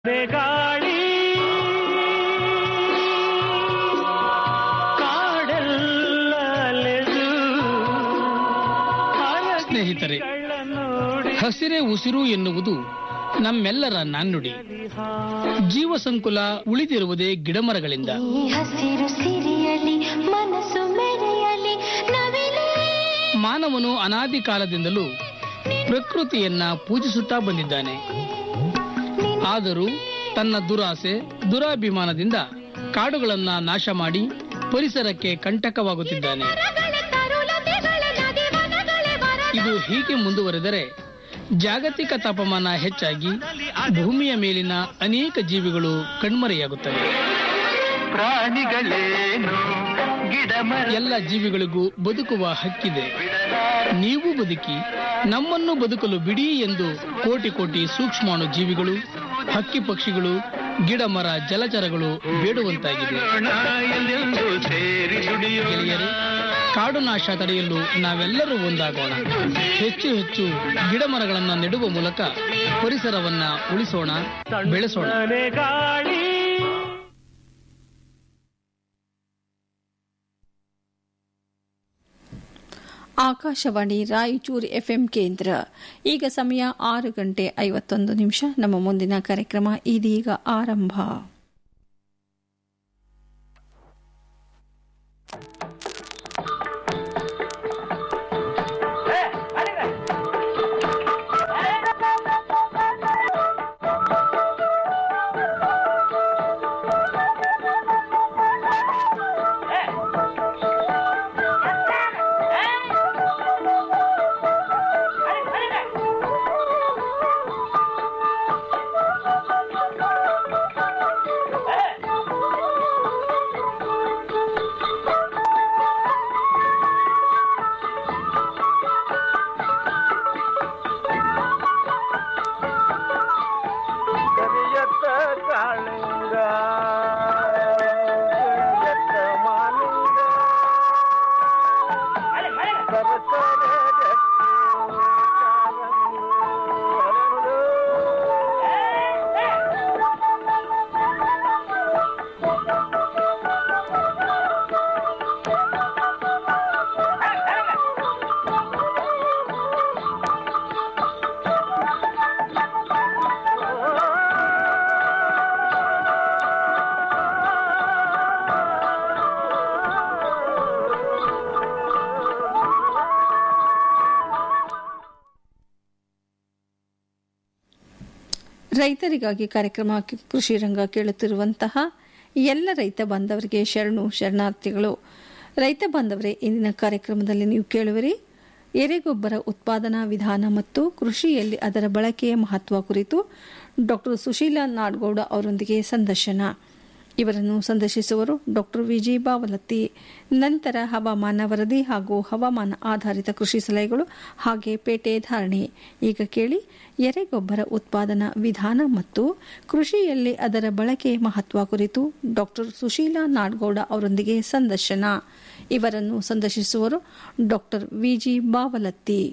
ಗಾಳಿ ಕಾಡೆಲ್ಲ ಅಲೆದು ಸ್ನೇಹಿತರೆ ಹಸಿರೇ ಉಸಿರು ಎನ್ನುವುದು ನಮ್ಮೆಲ್ಲರ ನಾಣ್ಣುಡಿ ಜೀವ ಸಂಕುಲ ಉಳಿದಿರುವುದೇ ಗಿಡಮರಗಳಿಂದ ಈ ಹಸಿರು ಸಿರಿಯಲಿ ಮನಸ್ಸು ಮೆರೆಯಲಿ ನವಿಲೇ ಮಾನವನು ಅನಾದಿ ಕಾಲದಿಂದಲೂ ಪ್ರಕೃತಿಯನ್ನ ಪೂಜಿಸುತ್ತಾ ಬಂದಿದ್ದಾನೆ ಆದರೂ ತನ್ನ ದುರಾಸೆ ದುರಾಭಿಮಾನದಿಂದ ಕಾಡುಗಳನ್ನ ನಾಶ ಮಾಡಿ ಪರಿಸರಕ್ಕೆ ಕಂಟಕವಾಗುತ್ತಿದ್ದಾನೆ ಮರಗಳೇ ತರುಲತೆಗಳೇ ನದಿವನಗಳೇ ಬರಲ ಇದು ಹೀಗೆ ಮುಂದುವರೆದರೆ ಜಾಗತಿಕ ತಾಪಮಾನ ಹೆಚ್ಚಾಗಿ ಭೂಮಿಯ ಮೇಲಿನ ಅನೇಕ ಜೀವಿಗಳು ಕಣ್ಮರೆಯಾಗುತ್ತವೆ ಪ್ರಾಣಿಗಳೇನು ಗಿಡ ಮರ ಎಲ್ಲ ಜೀವಿಗಳಿಗೂ ಬದುಕುವ ಹಕ್ಕಿದೆ ನೀವು ಬದುಕಿ ನಮ್ಮನ್ನು ಬದುಕಲು ಬಿಡಿ ಎಂದು ಕೋಟಿ ಕೋಟಿ ಸೂಕ್ಷ್ಮಾಣು ಜೀವಿಗಳು ಹಕ್ಕಿ ಪಕ್ಷಿಗಳು ಗಿಡ ಮರ ಜಲಚರಗಳು ಬೇಡುವಂತಾಗಿದೆ ಎಲ್ಲೆಂದು ಸೇರಿ ದುಡಿಯೋಣ ಗೆಳೆಯರೇ ಕಾಡು ನಾಶ ತಡೆಯಲು ನಾವೆಲ್ಲರೂ ಒಂದಾಗೋಣ ಹೆಚ್ಚು ಹೆಚ್ಚು ಗಿಡ ಮರಗಳನ್ನು ನೆಡುವ ಮೂಲಕ ಪರಿಸರವನ್ನ ಉಳಿಸೋಣ ಬೆಳೆಸೋಣ ಗಾಳಿ ಆಕಾಶವಾಣಿ ರಾಯಚೂರು ಎಫ್ಎಂ ಕೇಂದ್ರ ಈಗ ಸಮಯ ಆರು ಗಂಟೆ ಐವತ್ತೊಂದು ನಿಮಿಷ ನಮ್ಮ ಮುಂದಿನ ಕಾರ್ಯಕ್ರಮ ಇದೀಗ ಆರಂಭ ಕರಿಯತ್ತ ಕಾಳಿಂಗ ಕರಿಯತ್ತ ಮಾಲಿಂಗ ಸರಸರ ಗಟ್ಟಿ ಕಾರಂಗಿ ಹರಳು. ರೈತರಿಗಾಗಿ ಕಾರ್ಯಕ್ರಮ ಕೃಷಿ ರಂಗ ಕೇಳುತ್ತಿರುವಂತಹ ಎಲ್ಲ ರೈತ ಬಾಂಧವರಿಗೆ ಶರಣು ಶರಣಾರ್ಥಿಗಳು ರೈತ ಬಾಂಧವರೇ ಇಂದಿನ ಕಾರ್ಯಕ್ರಮದಲ್ಲಿ ನೀವು ಕೇಳುವಿರಿ ಎರೆಗೊಬ್ಬರ ಉತ್ಪಾದನಾ ವಿಧಾನ ಮತ್ತು ಕೃಷಿಯಲ್ಲಿ ಅದರ ಬಳಕೆಯ ಮಹತ್ವ ಕುರಿತು ಡಾಕ್ಟರ್ ಸುಶೀಲಾ ನಾಡಗೌಡ ಅವರೊಂದಿಗೆ ಸಂದರ್ಶನ ಇವರನ್ನು ಸಂದರ್ಶಿಸುವರು ಡಾಕ್ಟರ್ ವಿಜಿ ಬಾವಲತ್ತಿ ನಂತರ ಹವಾಮಾನ ವರದಿ ಹಾಗೂ ಹವಾಮಾನ ಆಧಾರಿತ ಕೃಷಿ ಸಲಹೆಗಳು ಹಾಗೆ ಪೇಟೆ ಧಾರಣೆ ಈಗ ಕೇಳಿ ಎರೆಗೊಬ್ಬರ ಉತ್ಪಾದನಾ ವಿಧಾನ ಮತ್ತು ಕೃಷಿಯಲ್ಲಿ ಅದರ ಬಳಕೆ ಮಹತ್ವ ಕುರಿತು ಡಾಕ್ಟರ್ ಸುಶೀಲಾ ನಾಡಗೌಡ ಅವರೊಂದಿಗೆ ಸಂದರ್ಶನ ಇವರನ್ನು ಸಂದರ್ಶಿಸುವರು ಡಾಕ್ಟರ್ ವಿಜಿ ಬಾವಲತ್ತಿ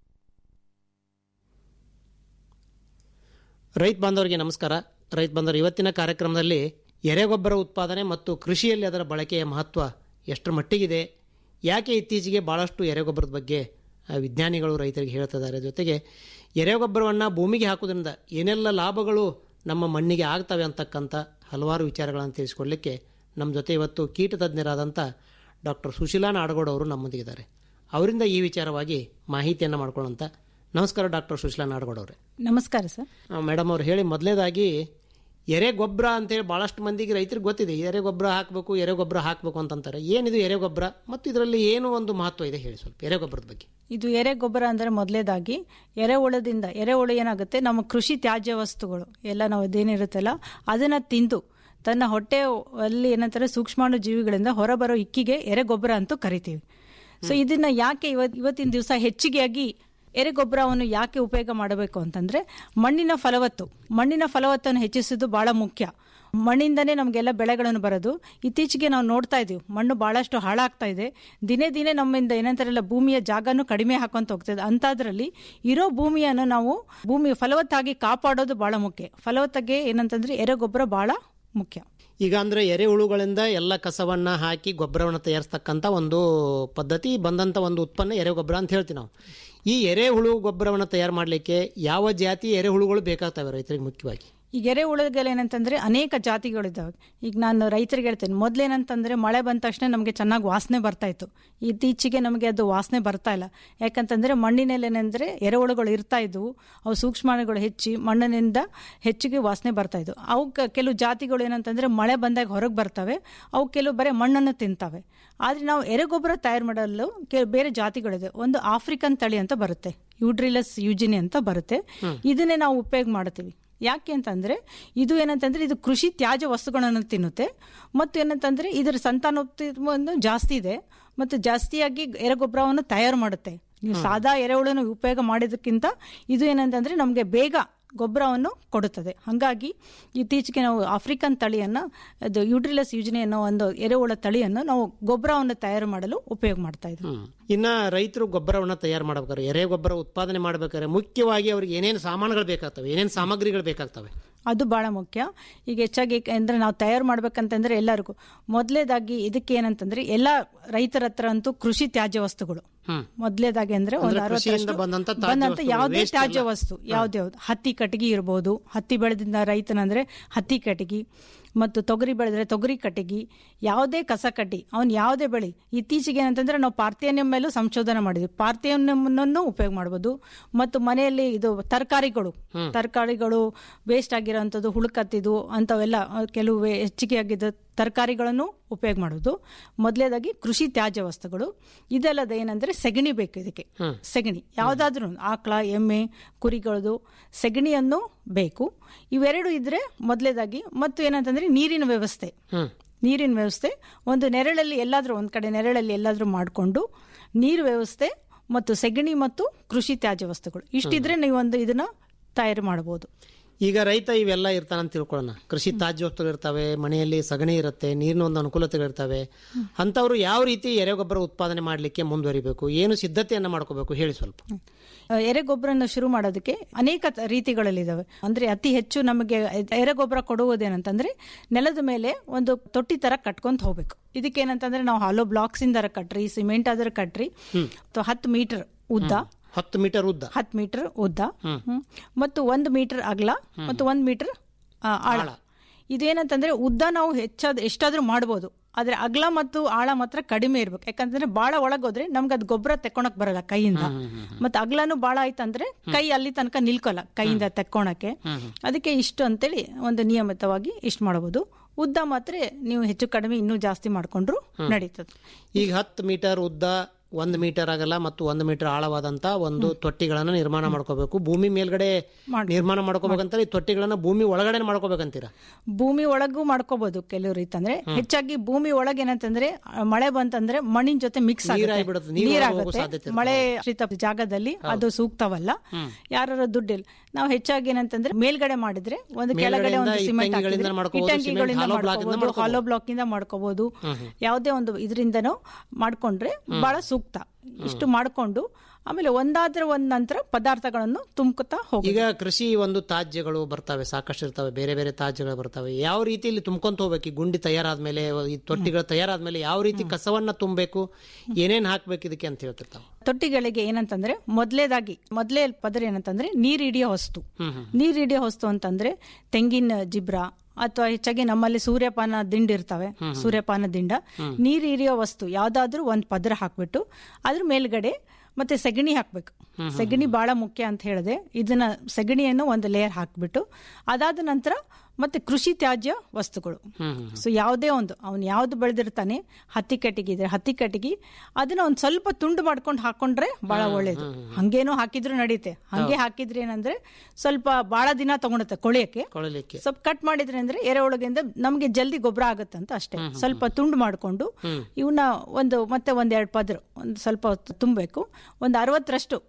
ರೈತ ಬಾಂಧವರಿಗೆ ನಮಸ್ಕಾರ ರೈತ ಬಾಂಧವರು ಇವತ್ತಿನ ಕಾರ್ಯಕ್ರಮದಲ್ಲಿ ಎರೆಗೊಬ್ಬರ ಉತ್ಪಾದನೆ ಮತ್ತು ಕೃಷಿಯಲ್ಲಿ ಅದರ ಬಳಕೆಯ ಮಹತ್ವ ಎಷ್ಟರ ಮಟ್ಟಿಗಿದೆ ಯಾಕೆ ಇತ್ತೀಚೆಗೆ ಭಾಳಷ್ಟು ಎರೆಗೊಬ್ಬರದ ಬಗ್ಗೆ ಆ, ವಿಜ್ಞಾನಿಗಳು ರೈತರಿಗೆ ಹೇಳ್ತಿದ್ದಾರೆ ಜೊತೆಗೆ ಎರೆಗೊಬ್ಬರವನ್ನು ಭೂಮಿಗೆ ಹಾಕೋದ್ರಿಂದ ಏನೆಲ್ಲ ಲಾಭಗಳು ನಮ್ಮ ಮಣ್ಣಿಗೆ ಆಗ್ತವೆ ಅಂತಕ್ಕಂಥ ಹಲವಾರು ವಿಚಾರಗಳನ್ನು ತಿಳಿಸ್ಕೊಡ್ಲಿಕ್ಕೆ ನಮ್ಮ ಜೊತೆ ಇವತ್ತು ಕೀಟ ತಜ್ಞರಾದಂಥ ಡಾಕ್ಟರ್ ಸುಶೀಲಾ ನಾಡಗೌಡ ಅವರು ನಮ್ಮೊಂದಿಗಿದ್ದಾರೆ ಅವರಿಂದ ಈ ವಿಚಾರವಾಗಿ ಮಾಹಿತಿಯನ್ನು ಮಾಡ್ಕೊಳ್ಳೋಂಥ ನಮಸ್ಕಾರ ಡಾಕ್ಟರ್ ಸುಶೀಲಾ ನಾಡಗೌಡ ಅವರೇ ನಮಸ್ಕಾರ ಸರ್ ಮೇಡಮ್ ಅವ್ರು ಹೇಳಿ ಮೊದಲನೇದಾಗಿ ಎರೆ ಗೊಬ್ಬರ ಅಂತೇಳಿ ಭಾಳಷ್ಟು ಮಂದಿಗೆ ರೈತರಿಗೆ ಗೊತ್ತಿದೆ ಎರೆ ಗೊಬ್ಬರ ಹಾಕಬೇಕು ಎರೆ ಗೊಬ್ಬರ ಹಾಕಬೇಕು ಅಂತಂತಾರೆ ಏನಿದು ಎರೆ ಗೊಬ್ಬರ ಮತ್ತು ಇದರಲ್ಲಿ ಏನು ಒಂದು ಮಹತ್ವ ಇದೆ ಹೇಳಿ ಸ್ವಲ್ಪ ಎರೆ ಗೊಬ್ಬರದ ಬಗ್ಗೆ ಇದು ಎರೆ ಗೊಬ್ಬರ ಅಂದರೆ ಮೊದಲೇದಾಗಿ ಎರೆಹುಳದಿಂದ ಎರೆಹುಳು ಏನಾಗುತ್ತೆ ನಮ್ಮ ಕೃಷಿ ತ್ಯಾಜ್ಯ ವಸ್ತುಗಳು ಎಲ್ಲ ನಾವು ಅದೇನಿರುತ್ತಲ್ಲ ಅದನ್ನ ತಿಂದು ತನ್ನ ಹೊಟ್ಟೆ ಅಲ್ಲಿ ಏನಂತಾರೆ ಸೂಕ್ಷ್ಮಾಣು ಜೀವಿಗಳಿಂದ ಹೊರಬರೋ ಇಕ್ಕಿಗೆ ಎರೆ ಗೊಬ್ಬರ ಅಂತೂ ಕರಿತೀವಿ ಸೊ ಇದನ್ನ ಯಾಕೆ ಇವತ್ ಇವತ್ತಿನ ದಿವಸ ಹೆಚ್ಚಿಗೆಯಾಗಿ ಎರೆಗೊಬ್ಬರವನ್ನು ಯಾಕೆ ಉಪಯೋಗ ಮಾಡಬೇಕು ಅಂತಂದ್ರೆ ಮಣ್ಣಿನ ಫಲವತ್ತು ಮಣ್ಣಿನ ಫಲವತ್ತನ್ನು ಹೆಚ್ಚಿಸೋದು ಬಹಳ ಮುಖ್ಯ ಮಣ್ಣಿಂದನೇ ನಮಗೆಲ್ಲ ಬೆಳೆಗಳನ್ನು ಬರೋದು ಇತ್ತೀಚೆಗೆ ನಾವು ನೋಡ್ತಾ ಇದೀವಿ ಮಣ್ಣು ಬಹಳಷ್ಟು ಹಾಳಾಗ್ತಾ ಇದೆ ದಿನೇ ದಿನೇ ನಮ್ಮಿಂದ ಏನಂತಾರಲ್ಲ ಭೂಮಿಯ ಜಾಗನೂ ಕಡಿಮೆ ಹಾಕೊಂತ ಹೋಗ್ತದೆ ಅಂತಾದ್ರಲ್ಲಿ ಇರೋ ಭೂಮಿಯನ್ನು ನಾವು ಭೂಮಿ ಫಲವತ್ತಾಗಿ ಕಾಪಾಡೋದು ಬಹಳ ಮುಖ್ಯ ಫಲವತ್ತಾಗಿ ಏನಂತಂದ್ರೆ ಎರೆಗೊಬ್ಬರ ಬಹಳ ಮುಖ್ಯ ಈಗ ಅಂದ್ರೆ ಎರೆಹುಳುಗಳಿಂದ ಎಲ್ಲ ಕಸವನ್ನ ಹಾಕಿ ಗೊಬ್ಬರವನ್ನು ತಯಾರಿಸ್ತಕ್ಕಂಥ ಒಂದು ಪದ್ಧತಿ ಬಂದಂತ ಒಂದು ಉತ್ಪನ್ನ ಎರೆಗೊಬ್ಬರ ಅಂತ ಹೇಳ್ತೀವಿ ನಾವು ಈ ಎರೆಹುಳು ಗೊಬ್ಬರವನ್ನು ತಯಾರು ಮಾಡಲಿಕ್ಕೆ ಯಾವ ಜಾತಿ ಎರೆಹುಳುಗಳು ಬೇಕಾಗ್ತವೆ ರೈತರಿಗೆ ಮುಖ್ಯವಾಗಿ ಈಗ ಎರೆಹುಳುಗಳು ಏನಂತಂದ್ರೆ ಅನೇಕ ಜಾತಿಗಳಿದ್ದಾವೆ ಈಗ ನಾನು ರೈತರಿಗೆ ಹೇಳ್ತೇನೆ ಮೊದ್ಲೇನಂತಂದ್ರೆ ಮಳೆ ಬಂದ ತಕ್ಷಣ ನಮಗೆ ಚೆನ್ನಾಗಿ ವಾಸನೆ ಬರ್ತಾ ಇತ್ತು ಇತ್ತೀಚೆಗೆ ನಮಗೆ ಅದು ವಾಸನೆ ಬರ್ತಾ ಇಲ್ಲ ಯಾಕಂತಂದ್ರೆ ಮಣ್ಣಿನಲ್ಲಿ ಏನಂದ್ರೆ ಎರೆಹುಳುಗಳು ಇರ್ತಾ ಇದ್ವು ಅವು ಸೂಕ್ಷ್ಮಾಣುಗಳು ಹೆಚ್ಚಿ ಮಣ್ಣಿನಿಂದ ಹೆಚ್ಚಿಗೆ ವಾಸನೆ ಬರ್ತಾ ಇದ್ವು ಅವು ಕೆಲವು ಜಾತಿಗಳು ಏನಂತಂದ್ರೆ ಮಳೆ ಬಂದಾಗ ಹೊರಗೆ ಬರ್ತವೆ ಅವು ಕೆಲವು ಬರೀ ಮಣ್ಣನ್ನು ತಿಂತವೆ ಆದ್ರೆ ನಾವು ಎರೆಗೊಬ್ಬರ ತಯಾರು ಮಾಡಲು ಕೆಲ ಬೇರೆ ಜಾತಿಗಳಿದೆ ಒಂದು ಆಫ್ರಿಕನ್ ತಳಿ ಅಂತ ಬರುತ್ತೆ ಯೂಡ್ರಿಲಸ್ ಯೂಜಿನಿ ಅಂತ ಬರುತ್ತೆ ಇದನ್ನೇ ನಾವು ಉಪಯೋಗ ಮಾಡ್ತೀವಿ ಯಾಕೆ ಅಂತಂದ್ರೆ ಇದು ಏನಂತಂದ್ರೆ ಇದು ಕೃಷಿ ತ್ಯಾಜ್ಯ ವಸ್ತುಗಳನ್ನು ತಿನ್ನುತ್ತೆ ಮತ್ತು ಏನಂತಂದ್ರೆ ಇದರ ಸಂತಾನೋತ್ಪನ್ನ ಜಾಸ್ತಿ ಇದೆ ಮತ್ತು ಜಾಸ್ತಿಯಾಗಿ ಎರೆಗೊಬ್ಬರವನ್ನು ತಯಾರು ಮಾಡುತ್ತೆ ನೀವು ಸಾದಾ ಎರೆಹುಳನ್ನು ಉಪಯೋಗ ಮಾಡಿದಕ್ಕಿಂತ ಇದು ಏನಂತಂದ್ರೆ ನಮಗೆ ಬೇಗ ಗೊಬ್ಬರವನ್ನು ಕೊಡುತ್ತದೆ ಹಾಗಾಗಿ ಇತ್ತೀಚೆಗೆ ನಾವು ಆಫ್ರಿಕನ್ ತಳಿಯನ್ನು ಅದು ಯೂಟ್ರಿಲಸ್ ಯೋಜನೆ ಅನ್ನೋ ಒಂದು ಎರೆಹುಳ ತಳಿಯನ್ನು ನಾವು ಗೊಬ್ಬರವನ್ನು ತಯಾರು ಮಾಡಲು ಉಪಯೋಗ ಮಾಡ್ತಾ ಇದ್ದೀವಿ ಹ್ಮ್. ಇನ್ನ ರೈತರು ಗೊಬ್ಬರವನ್ನು ತಯಾರು ಮಾಡ್ಬೇಕಾದ್ರೆ ಎರೆ ಗೊಬ್ಬರ ಉತ್ಪಾದನೆ ಮಾಡ್ಬೇಕಾದ್ರೆ ಮುಖ್ಯವಾಗಿ ಅವ್ರಿಗೆ ಏನೇನು ಸಾಮಾನುಗಳು ಬೇಕಾಗ್ತವೆ ಏನೇನು ಸಾಮಗ್ರಿಗಳು ಬೇಕಾಗ್ತವೆ ಅದು ಬಹಳ ಮುಖ್ಯ ಈಗ ಹೆಚ್ಚಾಗಿ ಅಂದ್ರೆ ನಾವು ತಯಾರು ಮಾಡ್ಬೇಕಂತಂದ್ರೆ ಎಲ್ಲರಿಗೂ ಮೊದಲೇದಾಗಿ ಇದಕ್ಕೆ ಏನಂತಂದ್ರೆ ಎಲ್ಲ ರೈತರ ಹತ್ರ ಅಂತೂ ಕೃಷಿ ತ್ಯಾಜ್ಯ ವಸ್ತುಗಳು ಹ್ಮ್. ಮೊದಲೇದಾಗಿ ಅಂದ್ರೆ ಒಂದು ಅಂದ್ರೆ ಕೃಷಿಯಿಂದ ಅರವತ್ತರಷ್ಟು ಬಂದಂತ ತ್ಯಾಜ್ಯ ಬಂದಂತ ವಸ್ತುಗಳು, ಯಾವುದೇ waste ತ್ಯಾಜ್ಯ ಎಲ್ಲ. ವಸ್ತು ಯಾವ್ದ್ಯಾವ್ದು ಹತ್ತಿ ಕಟ್ಟಿಗೆ ಇರ್ಬೋದು ಹತ್ತಿ ಬೆಳೆದಿಂದ ರೈತನಂದ್ರೆ ಹತ್ತಿ ಕಟ್ಟಿಗೆ ಮತ್ತು ತೊಗರಿ ಬೆಳೆದ್ರೆ ತೊಗರಿ ಕಟ್ಟಿಗೆ ಯಾವುದೇ ಕಸ ಕಡ್ಡಿ ಅವ್ನು ಯಾವುದೇ ಬೆಳಿ ಇತ್ತೀಚೆಗೆ ಏನಂತಂದ್ರೆ ನಾವು ಪಾರ್ಥೇನಿಯಂ ಮೇಲೂ ಸಂಶೋಧನೆ ಮಾಡಿದ್ವಿ ಪಾರ್ಥೇನಿಯಂ ಉಪಯೋಗ ಮಾಡ್ಬೋದು ಮತ್ತು ಮನೆಯಲ್ಲಿ ಇದು ತರಕಾರಿಗಳು ತರಕಾರಿಗಳು ವೇಸ್ಟ್ ಆಗಿರೋಂಥದ್ದು ಹುಳುಕತ್ತಿದ್ದು ಅಂಥವೆಲ್ಲ ಆ, ಕೆಲವು ವೇ- ಹೆಚ್ಚಿಗೆ ಆಗಿದ್ದ ತರಕಾರಿಗಳನ್ನು ಉಪಯೋಗ ಮಾಡೋದು ಮೊದಲೇದಾಗಿ ಕೃಷಿ ತ್ಯಾಜ್ಯ ವಸ್ತುಗಳು ಇದಲ್ಲದೆ ಏನಂದ್ರೆ ಸೆಗಣಿ ಬೇಕು ಇದಕ್ಕೆ ಸೆಗಣಿ ಯಾವುದಾದ್ರೂ ಆಕಳ ಎಮ್ಮೆ ಕುರಿಗಳದು ಸೆಗಣಿಯನ್ನು ಬೇಕು ಇವೆರಡು ಇದ್ರೆ ಮೊದಲೇದಾಗಿ ಮತ್ತು ಏನಂತಂದ್ರೆ ನೀರಿನ ವ್ಯವಸ್ಥೆ ಹ್ಮ್ ನೀರಿನ ವ್ಯವಸ್ಥೆ ಒಂದು ನೆರಳಲ್ಲಿ ಎಲ್ಲಾದ್ರೂ ಒಂದ್ ಕಡೆ ನೆರಳಲ್ಲಿ ಎಲ್ಲಾದ್ರೂ ಮಾಡಿಕೊಂಡು ನೀರು ವ್ಯವಸ್ಥೆ ಮತ್ತು ಸೆಗಣಿ ಮತ್ತು ಕೃಷಿ ತ್ಯಾಜ್ಯ ವಸ್ತುಗಳು ಇಷ್ಟಿದ್ರೆ ನೀವು ಒಂದು ಇದನ್ನ ತಯಾರು ಮಾಡಬಹುದು ಈಗ ರೈತ ಇವೆಲ್ಲ ಇರ್ತಾನಂತ ತಿಳ್ಕೊಳ್ಳೋಣ ಕೃಷಿ ತ್ಯಾಜ್ಯ ವಸ್ತುಗಳು ಇರ್ತವೆ ಮನೆಯಲ್ಲಿ ಸಗಣಿ ಇರುತ್ತೆ ನೀರಿನ ಒಂದು ಅನುಕೂಲತೆಗಳಿರ್ತವೆ ಅಂಥವ್ರು ಯಾವ ರೀತಿ ಎರೆಗೊಬ್ಬರ ಉತ್ಪಾದನೆ ಮಾಡಲಿಕ್ಕೆ ಮುಂದುವರಿಬೇಕು ಏನು ಸಿದ್ಧತೆಯನ್ನು ಮಾಡ್ಕೋಬೇಕು ಹೇಳಿ ಸ್ವಲ್ಪ ಎರೆಗೊಬ್ಬರನ್ನ ಶುರು ಮಾಡೋದಕ್ಕೆ ಅನೇಕ ತ- ರೀತಿಗಳಲ್ಲಿದ್ದಾವೆ ಅಂದ್ರೆ ಅತಿ ಹೆಚ್ಚು ನಮಗೆ ಎರೆಗೊಬ್ಬರ ಕೊಡುವುದೇನಂತಂದ್ರೆ ನೆಲದ ಮೇಲೆ ಒಂದು ತೊಟ್ಟಿ ತರ ಕಟ್ಕೊಂತ ಹೋಗ್ಬೇಕು ಇದಕ್ಕೆ ಏನಂತಂದ್ರೆ ನಾವು ಹಾಲೋ ಬ್ಲಾಕ್ಸ್ ಇಂದ ಕಟ್ರಿ ಸಿಮೆಂಟ್ ಆದ್ರೆ ಕಟ್ರಿ ಅಥವಾ ಹತ್ತು ಮೀಟರ್ ಉದ್ದ ಹತ್ತು ಮೀಟರ್ ಉದ್ದ ಹತ್ತು ಮೀಟರ್ ಉದ್ದ ಹ್ಮ್. ಮತ್ತು ಒಂದು ಮೀಟರ್ ಅಗಲ ಮತ್ತು ಒಂದು ಮೀಟರ್ ಆ, ಆಳ ಇದೇನಂತಂದ್ರೆ ಉದ್ದ ನಾವು ಹೆಚ್ಚಾದ ಎಷ್ಟಾದ್ರೂ ಮಾಡ್ಬೋದು ಆದ್ರೆ ಅಗಲ ಮತ್ತು ಆಳ ಮಾತ್ರ ಕಡಿಮೆ ಇರ್ಬೇಕು ಯಾಕಂತಂದ್ರೆ ಬಾಳ ಒಳಗೋದ್ರೆ ನಮ್ಗೆ ಅದು ಗೊಬ್ಬರ ತೆಕ್ಕೊಳಕ್ ಬರಲ್ಲ ಕೈಯಿಂದ ಮತ್ತೆ ಅಗಲನು ಬಾಳ ಆಯ್ತಂದ್ರೆ ಕೈ ಅಲ್ಲಿ ತನಕ ನಿಲ್ಕೊಲ್ಲ ಕೈಯಿಂದ ತೆಕ್ಕೊಳಕ್ಕೆ ಅದಕ್ಕೆ ಇಷ್ಟು ಅಂತೇಳಿ ಒಂದು ನಿಯಮಿತವಾಗಿ ಇಷ್ಟು ಮಾಡಬಹುದು ಉದ್ದ ಮಾತ್ರ ನೀವು ಹೆಚ್ಚು ಕಡಿಮೆ ಇನ್ನೂ ಜಾಸ್ತಿ ಮಾಡ್ಕೊಂಡ್ರು ನಡೀತದೆ ಈಗ ಹತ್ತು ಮೀಟರ್ ಉದ್ದ ಒಂದು ಮೀಟರ್ ಆಗಲ್ಲ ಮತ್ತು ಒಂದು ಮೀಟರ್ ಆಳವಾದಂತ ಒಂದು ತೊಟ್ಟಿಗಳನ್ನ ನಿರ್ಮಾಣ ಮಾಡ್ಕೋಬೇಕು ಭೂಮಿ ಮೇಲ್ಗಡೆ ನಿರ್ಮಾಣ ಮಾಡ್ಕೋಬೇಕಂತಾರೆ ಈ ತೊಟ್ಟಿಗಳನ್ನ ಭೂಮಿ ಒಳಗಡೆ ಮಾಡ್ಕೋಬೇಕಂತೀರಾ ಭೂಮಿ ಒಳಗೂ ಮಾಡ್ಕೋಬಹುದು ಕೆಲವು ರೀತಿ ಅಂದ್ರೆ ಹೆಚ್ಚಾಗಿ ಭೂಮಿ ಒಳಗೆ ಏನಂತಂದ್ರೆ ಆ, ಮಳೆ ಬಂತಂದ್ರೆ ಮಣ್ಣಿನ ಜೊತೆ ಮಿಕ್ಸ್ ನೀರಾಗ್ಬಿಡುತ್ತೆ, ನೀರು ಒಳಗೆ ಹೋಗೋ ಸಾಧ್ಯತೆ ನೀರಾಗುತ್ತೆ ಇರುತ್ತೆ. ಮಳೆ ಶ್ರೀತ ಜಾಗದಲ್ಲಿ ಅದು ಸೂಕ್ತವಲ್ಲ ಯಾರ ದುಡ್ಡಿಲ್ಲ ನಾವು ಹೆಚ್ಚಾಗಿ ಏನಂತಂದ್ರೆ ಮೇಲ್ಗಡೆ ಮಾಡಿದ್ರೆ ಒಂದು ಕೆಳಗಡೆ ಒಂದು ಮೇಲ್ಗಡೆಯಿಂದ ಸಿಮೆಂಟ್ ಇಟ್ಟಂಗಿಗಳಿಂದ ಮಾಡ್ಕೋಬಹುದು, ಸಿಮೆಂಟ್ hollow block ಇಂದ ಮಾಡ್ಕೋಬಹುದು. ಹಾಲೋ ಬ್ಲಾಕ್ ಇಂದ ಮಾಡ್ಕೋಬಹುದು ಯಾವುದೇ ಒಂದು ಇದರಿಂದನೂ ಮಾಡ್ಕೊಂಡ್ರೆ ಬಹಳ ಸೂಕ್ತ ಇಷ್ಟು ಮಾಡ್ಕೊಂಡು ಆಮೇಲೆ ಒಂದಾದ್ರ ಒಂದ್ ನಂತರ ಪದಾರ್ಥಗಳನ್ನು ತುಂಬ್ಕೊತಾ ಹೋಗಿ ಈಗ ಕೃಷಿ ಒಂದು ತ್ಯಾಜ್ಯಗಳು ಬರ್ತವೆ ಸಾಕಷ್ಟು ಇರ್ತವೆ ಬೇರೆ ಬೇರೆ ತ್ಯಾಜ್ಯಗಳು ಬರ್ತವೆ ಯಾವ ರೀತಿಯಲ್ಲಿ ತುಂಬ್ಕೊಂತ ಹೋಗ್ಬೇಕು ಈ ಗುಂಡಿ ತಯಾರಾದ್ಮೇಲೆ ಈ ತೊಟ್ಟಿಗಳು ತಯಾರಾದ್ಮೇಲೆ ಯಾವ ರೀತಿ ಕಸವನ್ನ ತುಂಬಬೇಕು ಏನೇನ್ ಹಾಕ್ಬೇಕು ಇದಕ್ಕೆ ಅಂತ ಹೇಳ್ತಿರ್ತಾವೆ ತೊಟ್ಟಿಗಳಿಗೆ ಏನಂತಂದ್ರೆ ಮೊದಲೇದಾಗಿ ಮೊದಲೇ ಪದರ ಏನಂತಂದ್ರೆ ನೀರ್ ಹಿಡಿಯೋ ವಸ್ತು ನೀರ್ ಹಿಡಿಯೋ ವಸ್ತು ಅಂತಂದ್ರೆ ತೆಂಗಿನ ಜಿಬ್ರ ಅಥವಾ ಹೆಚ್ಚಾಗಿ ನಮ್ಮಲ್ಲಿ ಸೂರ್ಯಪಾನ ದಿಂಡ್ ಇರ್ತವೆ ಸೂರ್ಯಪಾನ ದಿಂಡ ನೀರ್ ಹಿರಿಯೋ ವಸ್ತು ಯಾವ್ದಾದ್ರೂ ಒಂದ್ ಪದರ ಹಾಕ್ಬಿಟ್ಟು ಅದ್ರ ಮೇಲ್ಗಡೆ ಮತ್ತೆ ಸೆಗಣಿ ಹಾಕ್ಬೇಕು ಸೆಗಣಿ ಬಹಳ ಮುಖ್ಯ ಅಂತ ಹೇಳಿದೆ ಇದನ್ನ ಸೆಗಣಿಯನ್ನು ಒಂದು ಲೇಯರ್ ಹಾಕ್ಬಿಟ್ಟು ಅದಾದ ನಂತರ ಮತ್ತೆ ಕೃಷಿ ತ್ಯಾಜ್ಯ ವಸ್ತುಗಳು ಸೊ ಯಾವುದೇ ಒಂದು ಅವ್ನು ಯಾವ್ದು ಬೆಳೆದಿರ್ತಾನೆ ಹತ್ತಿ ಕಟ್ಟಿಗೆ ಇದ್ರೆ ಹತ್ತಿ ಕಟ್ಟಿಗೆ ಅದನ್ನ ಒಂದ್ ಸ್ವಲ್ಪ ತುಂಡು ಮಾಡ್ಕೊಂಡು ಹಾಕೊಂಡ್ರೆ ಬಹಳ ಒಳ್ಳೇದು ಹಂಗೇನೋ ಹಾಕಿದ್ರು ನಡೀತೆ ಹಂಗೆ ಹಾಕಿದ್ರೆ ಏನಂದ್ರೆ ಸ್ವಲ್ಪ ಬಹಳ ದಿನ ತಗೊಳುತ್ತೆ ಕೊಳೆಯಕ್ಕೆ ಕೊಳಲಿಕ್ಕೆ ಸ್ವಲ್ಪ ಕಟ್ ಮಾಡಿದ್ರೆ ಅಂದ್ರೆ ಎರೆಹುಳಗಿಂದ ನಮ್ಗೆ ಜಲ್ದಿ ಗೊಬ್ಬರ ಆಗುತ್ತಂತ ಅಷ್ಟೇ ಸ್ವಲ್ಪ ತುಂಡು ಮಾಡ್ಕೊಂಡು ಇವನ್ನ ಒಂದು ಮತ್ತೆ ಒಂದ್ ಎರಡು ಪದ್ರ ಒಂದು ಸ್ವಲ್ಪ ಹೊತ್ತು ತುಂಬಬೇಕು ಒಂದು ಅರವತ್ತರಷ್ಟು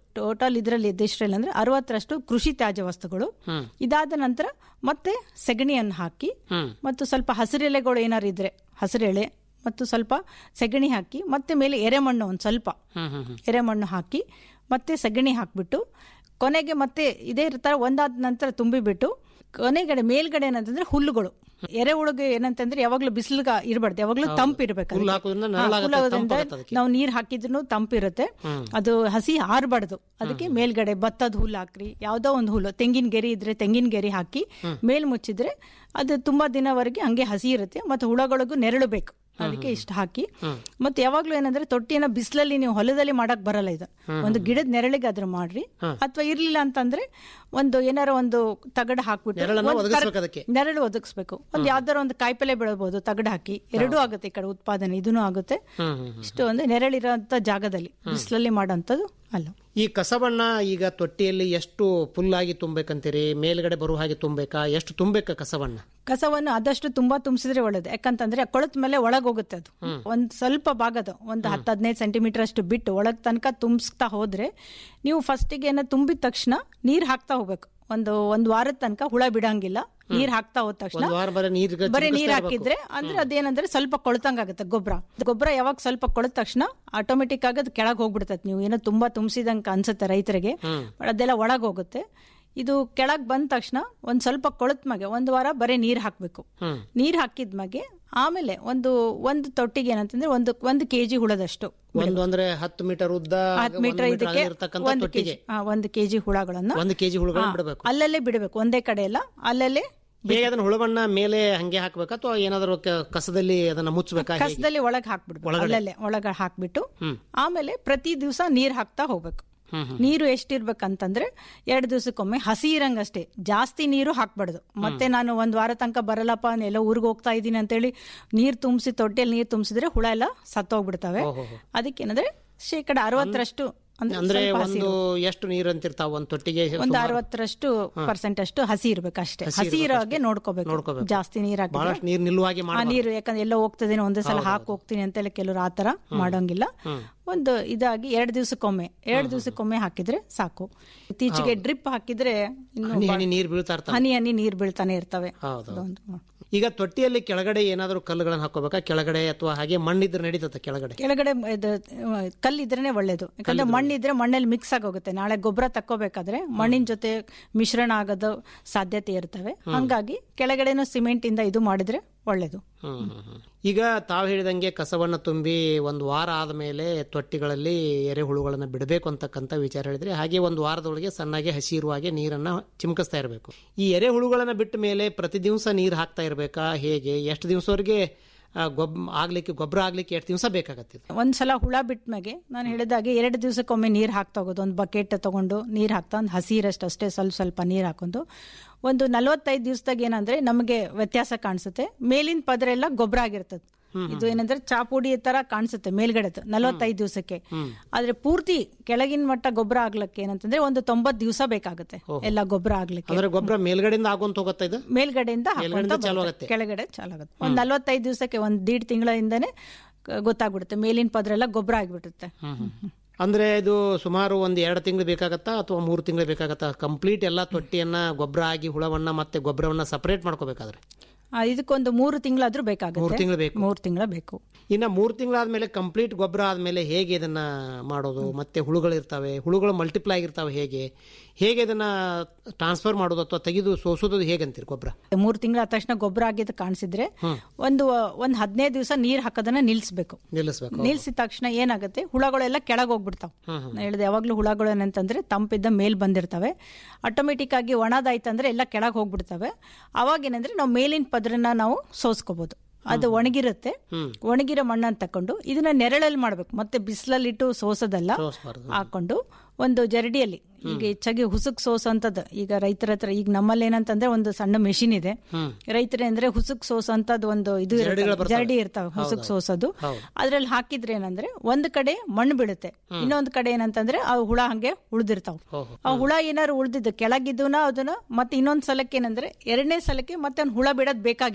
ಟೋಟಲ್ ಇದರಲ್ಲಿ ಇದಿಷ್ಟರಲ್ಲಿ ಅಂದ್ರೆ ಅರವತ್ತರಷ್ಟು ಕೃಷಿ ತ್ಯಾಜ್ಯ ವಸ್ತುಗಳು ಇದಾದ ನಂತರ ಮತ್ತೆ ಸೆಗಣಿಯನ್ನು ಹಾಕಿ ಮತ್ತು ಸ್ವಲ್ಪ ಹಸಿರೆಲೆಗಳು ಏನಾರು ಇದ್ರೆ ಹಸಿರೆಳೆ ಮತ್ತು ಸ್ವಲ್ಪ ಸೆಗಣಿ ಹಾಕಿ ಮತ್ತೆ ಮೇಲೆ ಎರೆಮಣ್ಣು ಒಂದು ಸ್ವಲ್ಪ ಎರೆಮಣ್ಣು ಹಾಕಿ ಮತ್ತೆ ಸೆಗಣಿ ಹಾಕ್ಬಿಟ್ಟು ಕೊನೆಗೆ ಮತ್ತೆ ಇದೇ ತರ ಒಂದಾದ ನಂತರ ತುಂಬಿಬಿಟ್ಟು ಕೊನೆಗಡೆ ಮೇಲ್ಗಡೆ ಏನಂತಂದ್ರೆ ಹುಲ್ಲುಗಳು ಎರೆಹುಳುಗೆ ಏನಂತಂದ್ರೆ ಯಾವಾಗ್ಲೂ ಬಿಸಿಲ್ಗ ಇರಬಾರ್ದು ಯಾವಾಗ್ಲೂ ತಂಪು ಇರ್ಬೇಕು ಹುಲ್ಲು ಅದಕ್ಕೆ. ಹಾಕೋದ್ರಿಂದ ಹಾ, ನೆರಳಾಗತ್ತೆ, ಹುಲ್ಲು ಹಾಕೋದ್ರಿಂದ ತಂಪಾಗತ್ತೆ ಅದಕ್ಕೆ. ನಾವು ನೀರ್ ಹಾಕಿದ್ರು ತಂಪಿರುತ್ತೆ ಅದು ಹಸಿ ಆರ್ಬಾರ್ದು ಅದಕ್ಕೆ ಮೇಲ್ಗಡೆ ಭತ್ತದ ಹುಲ್ಲು ಹಾಕ್ರಿ ಯಾವ್ದೋ ಒಂದು ಹುಲ್ಲು ತೆಂಗಿನ ಗೆರಿ ಇದ್ರೆ ತೆಂಗಿನ ಗೆರಿ ಹಾಕಿ ಮೇಲ್ ಮುಚ್ಚಿದ್ರೆ ಅದು ತುಂಬಾ ದಿನವರೆಗೆ ಹಂಗೆ ಹಸಿ ಇರುತ್ತೆ ಮತ್ತೆ ಹುಳಗಳಿಗೂ ನೆರಳು ಬೇಕು ಅದಕ್ಕೆ ಇಷ್ಟ ಹಾಕಿ ಮತ್ತೆ ಯಾವಾಗ್ಲೂ ಏನಂದ್ರೆ ತೊಟ್ಟಿಯನ್ನ ಬಿಸಿಲಲ್ಲಿ ನೀವು ಹೊಲದಲ್ಲಿ ಮಾಡಕ್ ಬರಲ್ಲ ಇದು ಒಂದು ಗಿಡದ ನೆರಳಿಗೆ ಅದ್ರ ಮಾಡ್ರಿ ಅಥವಾ ಇರ್ಲಿಲ್ಲ ಅಂತಂದ್ರೆ ಒಂದು ಏನಾರ ಒಂದು ತಗಡ ಹಾಕ್ಬಿಟ್ಟು ನೆರಳನ್ನ ಒಂದ್ ಒದಗಿಸ್ಬೇಕು ಕರ್- ಅದಕ್ಕೆ. ನೆರಳು ಒದಗಿಸ್ಬೇಕು ಒಂದ್ ಯಾವ್ದಾರ ಒಂದು ಕಾಯಿಪಲ್ಲೆ ಬೆಳಬಹುದು ತಗಡ ಹಾಕಿ ಎರಡೂ ಆಗುತ್ತೆ ಈ ಕಡೆ ಉತ್ಪಾದನೆ ಇದೂ ಆಗುತ್ತೆ ಇಷ್ಟು ಒಂದು ನೆರಳಿರೋಂಥ ಜಾಗದಲ್ಲಿ ಬಿಸಿಲಲ್ಲಿ ಮಾಡೋಂಥದ್ದು ಅಲ್ಲ ಈ ಕಸವನ್ನ ಈಗ ತೊಟ್ಟಿಯಲ್ಲಿ ಎಷ್ಟು ಫುಲ್ಲಾಗಿ ತುಂಬಬೇಕಂತೀರಿ ಮೇಲ್ಗಡೆ ಬರುವ ಹಾಗೆ ತುಂಬಬೇಕಾ ಎಷ್ಟು ತುಂಬಬೇಕಾ ಕಸವನ್ನ ಕಸವನ್ನು ಆದಷ್ಟು ತುಂಬಾ ತುಂಬಿಸಿದ್ರೆ ಒಳ್ಳೇದು ಯಾಕಂತಂದ್ರೆ ಕೊಳತ ಮೇಲೆ ಒಳಗ್ ಹೋಗುತ್ತೆ ಅದು ಒಂದ್ ಸ್ವಲ್ಪ ಭಾಗದ ಒಂದು ಹತ್ತು ಹದಿನೈದು ಸೆಂಟಿಮೀಟರ್ ಅಷ್ಟು ಬಿಟ್ಟು ಒಳಗ್ ತನಕ ತುಂಬಿಸ್ತಾ ಹೋದ್ರೆ ನೀವು ಫಸ್ಟಿಗೆ ಏನೋ ತುಂಬಿದ ತಕ್ಷಣ ನೀರ್ ಹಾಕ್ತಾ ಹೋಗ್ಬೇಕು ಒಂದು ಒಂದ್ ವಾರದ ತನಕ ಹುಳ ಬಿಡಂಗಿಲ್ಲ ನೀರ್ ಹಾಕ್ತಾ ಹೋದ ತಕ್ಷಣ ಒಂದ್ ವಾರ ಬರೀ ನೀರ್ ಬರೀ ನೀರ್ ಹಾಕಿದ್ರೆ ಅಂದ್ರೆ ಅದೇನಂದ್ರೆ ಸ್ವಲ್ಪ ಕೊಳತಂಗ ಆಗುತ್ತೆ ಗೊಬ್ಬರ ಗೊಬ್ಬರ ಯಾವಾಗ ಸ್ವಲ್ಪ ಕೊಳದ ತಕ್ಷಣ ಆಟೋಮೆಟಿಕ್ ಆಗಿ ಅದು ಕೆಳಗ್ ಹೋಗ್ಬಿಡ್ತೈತೆ ನೀವು ಏನೋ ತುಂಬಾ ತುಂಬಿಸಿದಂಗ ಅನ್ಸುತ್ತೆ ರೈತರಿಗೆ ಬಟ್ ಅದೆಲ್ಲ ಒಳಗ್ ಹೋಗುತ್ತೆ ಇದು ಕೆಳಗ್ ಬಂದ ತಕ್ಷಣ ಒಂದ್ ಸ್ವಲ್ಪ ಕೊಳತ್ ಮಗೆ ಒಂದ್ ವಾರ ಬರೀ ನೀರ್ ಹಾಕ್ಬೇಕು ನೀರ್ ಹಾಕಿದ್ಮಗೆ ಆಮೇಲೆ ಒಂದು ಒಂದು ತೊಟ್ಟಿಗೆ ಏನಂತಂದ್ರೆ ಒಂದು ಒಂದು ಕೆಜಿ ಹುಳದಷ್ಟು ಒಂದು ಅಂದ್ರೆ ಹತ್ತು ಮೀಟರ್ ಉದ್ದ ಹತ್ತು ಒಂದು ಮೀಟರ್ ಇದಕ್ಕೆ ಇರ್ತಕ್ಕಂಥ ಒಂದು ತೊಟ್ಟಿಗೆ ಕೆಜಿ ಒಂದು ಕೆಜಿ ಹುಳಗಳನ್ನ ಒಂದು ಕೆಜಿ ಹುಳುಗಳನ್ನ ಹಾ, ಬಿಡಬೇಕು ಅಲ್ಲಲ್ಲೇ ಬಿಡಬೇಕು ಒಂದೇ ಕಡೆ ಎಲ್ಲ ಅಲ್ಲಲ್ಲೇ ಹೇಗೆ ಅದನ್ನ ಹುಳವನ್ನ ಮೇಲೆ ಹಂಗೆ ಹಾಕ್ಬೇಕಾ ಅಥವಾ ಏನಾದ್ರು ಕ- ಕಸದಲ್ಲಿ ಅದನ್ನ ಮುಚ್ಚಬೇಕಾ ಹೇಗೆ? ಕಸದಲ್ಲಿ ಒಳಗ್ ಹಾಕ್ಬಿಡ್ಬೇಕು ಅಲ್ಲಲ್ಲೇ ಒಳಗ ಹಾಕ್ಬಿಟ್ಟು ಆಮೇಲೆ ಪ್ರತಿ ದಿವಸ ನೀರ್ ಹಾಕ್ತಾ ಹೋಗ್ಬೇಕು ನೀರು ಎಷ್ಟಿರ್ಬೇಕಂತಂದ್ರೆ ಎರಡು ದಿವಸಕ್ಕೊಮ್ಮೆ ಹಸಿ ಇರಂಗಷ್ಟೇ ಜಾಸ್ತಿ ನೀರು ಹಾಕ್ಬಾರ್ದು ಮತ್ತೆ ನಾನು ಒಂದ್ ವಾರ ತನಕ ಬರಲ್ಲಪ್ಪ ಎಲ್ಲ ಊರಿಗೆ ಹೋಗ್ತಾ ಇದ್ದೀನಿ ಅಂತೇಳಿ ನೀರ್ ತುಂಬಿಸಿ ತೊಟ್ಟೆಯಲ್ಲಿ ನೀರ್ ತುಂಬಿಸಿದ್ರೆ ಹುಳ ಎಲ್ಲ ಸತ್ತೋಗ್ಬಿಡ್ತವೆ ಅದಕ್ಕೇನಂದ್ರೆ ಶೇಕಡ ಅರವತ್ತರಷ್ಟು ಅಂದ್ರೆ ಅಂದ್ರೆ ಸ್ವಲ್ಪ ಹಸಿ ಒಂದು ಎಷ್ಟು ನೀರು ಅಂತಿರ್ತಾವ ಒಂದ್ ತೊಟ್ಟಿಗೆ ಒಂದು ಸುಮಾರು ಅರವತ್ತರಷ್ಟು ಪರ್ಸೆಂಟ್ ಅಷ್ಟು ಹಸಿ ಇರ್ಬೇಕು ಅಷ್ಟೇ ಹಸಿ ಇರೋ ಹಾಗೆ ನೋಡ್ಕೋಬೇಕು ನೋಡ್ಕೋಬೇಕು. ಜಾಸ್ತಿ ನೀರ್ ಹಾಕಿದ್ರೆ ಬಹಳಷ್ಟು ನೀರ್ ನಿಲ್ಲುವಾಗೆ ಆ ಮಾಡಿ ನೀರು ಯಾಕಂದ್ರೆ ಎಲ್ಲ ಹೋಗ್ತದೇನೋ ಒಂದೇ ಸಲ ಹಾಕಿ ಹೋಗ್ತೀನಿ ಅಂತೆಲ್ಲ ಕೆಲವರು ಆತರ ಮಾಡೋಂಗಿಲ್ಲ ಒಂದು ಇದಾಗಿ ಎರಡು ದಿವಸಕ್ಕೊಮ್ಮೆ ಎರಡು ದಿವಸಕ್ಕೊಮ್ಮೆ ಹಾಕಿದ್ರೆ ಸಾಕು ಇತ್ತೀಚೆಗೆ ಡ್ರಿಪ್ ಹಾಕಿದ್ರೆ ಇನ್ನು ಹನಿ ಹನಿ ನೀರ್ ಬೀಳ್ತಾ ಇರ್ತಾವ ಹನಿ ಹನಿ ನೀರ್ ಬೀಳ್ತಾನೆ ಇರ್ತವೆ ಹೌದು ಅದೊಂದು. ಈಗ ತೊಟ್ಟಿಯಲ್ಲಿ ಕೆಳಗಡೆ ಏನಾದ್ರು ಕಲ್ಲುಗಳನ್ನ ಹಾಕೋಬೇಕಾ ಕೆಳಗಡೆ ಅಥವಾ ಹಾಗೆ ಮಣ್ಣಿದ್ರೆ ನಡೀತತ್ತ ಕೆಳಗಡೆ ಕೆಳಗಡೆ ಇದು ಕಲ್ಲಿದ್ರೇನೆ ಒಳ್ಳೇದು ಯಾಕಂದ್ರೆ ಮಣ್ಣಿದ್ರೆ ಮಣ್ಣಲ್ಲಿ ಮಿಕ್ಸ್ ಆಗೋಗುತ್ತೆ ನಾಳೆ ಗೊಬ್ಬರ ತಕ್ಕೋಬೇಕಾದ್ರೆ ಮಣ್ಣಿನ ಜೊತೆ ಮಿಶ್ರಣ ಆಗೋದು ಸಾಧ್ಯತೆ ಇರ್ತವೆ ಹಂಗಾಗಿ ಕೆಳಗಡೆನೂ ಸಿಮೆಂಟ್ ಇಂದ ಇದು ಮಾಡಿದ್ರೆ ಒಳ್ಳೇದು ಹ್ಮ್, ಹ್ಮ್, ಹ್ಮ್. ಈಗ ತಾವು ಹೇಳಿದಂಗೆ ಕಸವನ್ನ ತುಂಬಿ ಒಂದು ವಾರ ಆದಮೇಲೆ ತೊಟ್ಟಿಗಳಲ್ಲಿ ಎರೆಹುಳುಗಳನ್ನ ಬಿಡಬೇಕು ಅಂತಕ್ಕಂಥ ವಿಚಾರ ಹೇಳಿದ್ರೆ ಹಾಗೆ ಒಂದು ವಾರದೊಳಗೆ ಸಣ್ಣಗೆ ಹಸಿ ಇರುವ ಹಾಗೆ ನೀರನ್ನ ಚಿಮ್ಕಿಸ್ತಾ ಇರಬೇಕು ಈ ಎರೆಹುಳುಗಳನ್ನ ಬಿಟ್ಟ ಮೇಲೆ ಪ್ರತಿ ದಿವಸ ನೀರು ಹಾಕ್ತಾ ಇರಬೇಕಾ ಹೇಗೆ ಎಷ್ಟು ದಿವಸವರೆಗೆ ಗೊಬ್ಬ ಆಗ್ಲಿಕ್ಕೆ ಗೊಬ್ಬರ ಆಗ್ಲಿಕ್ಕೆ ಎಷ್ಟು ದಿವಸ ಬೇಕಾಗತ್ತೆ ಇದು? ಒಂದ್ಸಲ ಹುಳ ಬಿಟ್ಮೇಗೆ ನಾನು ಹೇಳಿದಾಗೆ ಎರಡು ದಿವಸಕ್ಕೊಮ್ಮೆ ನೀರು ಹಾಕ್ತಾ ಹೋಗೋದು ಒಂದು ಬಕೆಟ್ ತಗೊಂಡು ನೀರು ಹಾಕ್ತಾ ಒಂದು ಹಸಿ ಇರಷ್ಟು ಅಷ್ಟೇ ಸ್ವಲ್ಪ ಸ್ವಲ್ಪ ನೀರು ಹಾಕೊಂಡು ಒಂದು ನಲವತ್ತೈದು ದಿವಸದಾಗ ಏನಂದ್ರೆ ನಮಗೆ ವ್ಯತ್ಯಾಸ ಕಾಣಿಸುತ್ತೆ ಮೇಲಿನ ಪದರ ಎಲ್ಲ ಗೊಬ್ಬರ ಆಗಿರ್ತದೆ ಇದು ಏನಂದ್ರೆ ಚಾಪುಡಿ ತರ ಕಾಣಿಸುತ್ತೆ ಮೇಲ್ಗಡೆ ನಲವತ್ತೈದು ದಿವಸಕ್ಕೆ ಆದ್ರೆ ಪೂರ್ತಿ ಕೆಳಗಿನ ಮಟ್ಟ ಗೊಬ್ಬರ ಆಗ್ಲಿಕ್ಕೆ ಏನಂತಂದ್ರೆ ಒಂದು ತೊಂಬತ್ ದಿವಸ ಬೇಕಾಗುತ್ತೆ ಎಲ್ಲ ಗೊಬ್ಬರ ಆಗ್ಲಿಕ್ಕೆ ಅಂದ್ರೆ ಗೊಬ್ಬರ ಮೇಲ್ಗಡೆಯಿಂದ ಆಗುವಂತ ಹೋಗುತ್ತಾ ಇದು ಮೇಲ್ಗಡೆಯಿಂದ ಹಾಕ್ಕೊಂತ ಮೇಲ್ಗಡೆಯಿಂದ ಚಾಲು ಬರುತ್ತೆ. ಆಗುತ್ತೆ. ಕೆಳಗಡೆ ಚಾಲು ಆಗುತ್ತೆ ಒಂದ್ ನಲ್ವತ್ತೈದು ದಿವಸಕ್ಕೆ ಒಂದ್ ದೀಡ್ ತಿಂಗಳಿಂದನೇ ಗೊತ್ತಾಗ್ಬಿಡುತ್ತೆ ಮೇಲಿನ ಪದ್ರ ಎಲ್ಲ ಗೊಬ್ಬರ ಆಗಿಬಿಡುತ್ತೆ ಅಂದ್ರೆ ಇದು ಸುಮಾರು ಒಂದ್ ಎರಡು ತಿಂಗಳು ಬೇಕಾಗತ್ತಾ ಅಥವಾ ಮೂರು ತಿಂಗಳು ಬೇಕಾಗತ್ತಾ ಕಂಪ್ಲೀಟ್ ಎಲ್ಲ ತೊಟ್ಟಿಯನ್ನ ಗೊಬ್ಬರ ಆಗಿ ಹುಳವನ್ನ ಮತ್ತೆ ಗೊಬ್ಬರವನ್ನ ಸಪರೇಟ್ ಮಾಡ್ಕೋಬೇಕಾದ್ರೆ ಆ, ಇದಕ್ಕೊಂದು ಮೂರು ತಿಂಗಳಾದ್ರೂ ಮೂರು ಬೇಕಾಗುತ್ತೆ ತಿಂಗಳು ಬೇಕು ಮೂರು ತಿಂಗಳ ಬೇಕು ಇನ್ನ ಮೂರು ತಿಂಗಳಾದ್ಮೇಲೆ ಕಂಪ್ಲೀಟ್ ಗೊಬ್ಬರ ಆದ್ಮೇಲೆ ಹೇಗೆ ಇದನ್ನ ಮಾಡೋದು ಮತ್ತೆ ಹುಳುಗಳು ಇರ್ತವೆ ಹುಳುಗಳು ಮಲ್ಟಿಪ್ಲೈ ಆಗಿರ್ತಾವೆ ಹೇಗೆ ಹೇಗೆ ಇದನ್ನ ಟ್ರಾನ್ಸ್ಫರ್ ಮಾಡೋದು ಅಥವಾ ತೆಗೆದು ಸೋಸೋದು ಹೇಗಂತೀರಿ ಗೊಬ್ಬರ ಮೂರು ತಿಂಗಳ ಆದ ತಕ್ಷಣ ಗೊಬ್ಬರ ಆಗಿದ್ದು ಕಾಣಿಸಿದ್ರೆ ಒಂದು ಒಂದ್ ಹದಿನೈದು ದಿವಸ ನೀರ್ ಹಾಕೋದನ್ನ ನಿಲ್ಸ್ಬೇಕು ನಿಲ್ಲಿಸ್ಬೇಕು ನಿಲ್ಸಿದ ತಕ್ಷಣ ಏನಾಗುತ್ತೆ ಹುಳಗಳೆಲ್ಲ ಕೆಳಗೆ ಹೋಗ್ಬಿಡ್ತಾವ ನಾನು ಹೇಳಿದೆ ಯಾವಾಗ್ಲೂ ಹುಳಗಳು ಏನಂತಂದ್ರೆ ತಂಪಿದ್ದ ಮೇಲ್ ಬಂದಿರ್ತವೆ ಆಟೋಮೆಟಿಕ್ ಆಗಿ ಒಣದಾಯ್ತಂದ್ರೆ ಎಲ್ಲ ಕೆಳಗೆ ಹೋಗ್ಬಿಡ್ತವೆ ಅವಾಗ ಏನಂದ್ರೆ ನಾವು ಮೇಲಿನ ಪದ್ರನ ನಾವು ಸೋಸ್ಕೋಬಹುದು ಅದು ಒಣಗಿರುತ್ತೆ ಒಣಗಿರೋ ಮಣ್ಣನ್ನು ತಕೊಂಡು ಇದನ್ನ ನೆರಳಲ್ಲಿ ಮಾಡ್ಬೇಕು ಮತ್ತೆ ಬಿಸಿಲಲ್ಲಿಟ್ಟು ಸೋಸೋದಲ್ಲ ಸೋಸ್ಬಾರ್ದು. ಹಾಕೊಂಡು ಒಂದು ಜರಡಿಯಲ್ಲಿ ಈಗ ಹೆಚ್ಚಾಗಿ ಹುಸುಕ್ ಸೋಸಂತದ್ದು ಈಗ ರೈತರ ಹತ್ರ ಈಗ ನಮ್ಮಲ್ಲಿ ಏನಂತಂದ್ರೆ ಒಂದು ಸಣ್ಣ ಮೆಷಿನ್ ಇದೆ ರೈತರ ಅಂದ್ರೆ ಹುಸುಕ್ ಸೋಸಂತದ್ದು ಒಂದು ಇದು ಇರುತ್ತೆ. ಜರಡಿ ಇರ್ತಾವೆ ಹುಸುಕ್ ಸೋಸೋದು ಅದ್ರಲ್ಲಿ ಹಾಕಿದ್ರೆ ಏನಂದ್ರೆ ಒಂದ್ ಕಡೆ ಮಣ್ಣು ಬೀಳುತ್ತೆ ಇನ್ನೊಂದ್ ಕಡೆ ಏನಂತಂದ್ರೆ ಆ ಹುಳ ಹಂಗೆ ಉಳ್ದಿರ್ತಾವ ಆ ಹುಳ ಏನಾದ್ರು ಉಳ್ದಿದ್ದು ಕೆಳಗಿದ್ದೂನ ಅದನ್ನ ಮತ್ತೆ ಇನ್ನೊಂದ್ ಸಲಕ್ಕೆ ಏನಂದ್ರೆ ಎರಡನೇ ಸಲಕ್ಕೆ ಮತ್ತೆ ಅವ್ನ್ ಹುಳ ಬಿಡೋದ್ ಬೇಕಾಗಿಲ್ಲ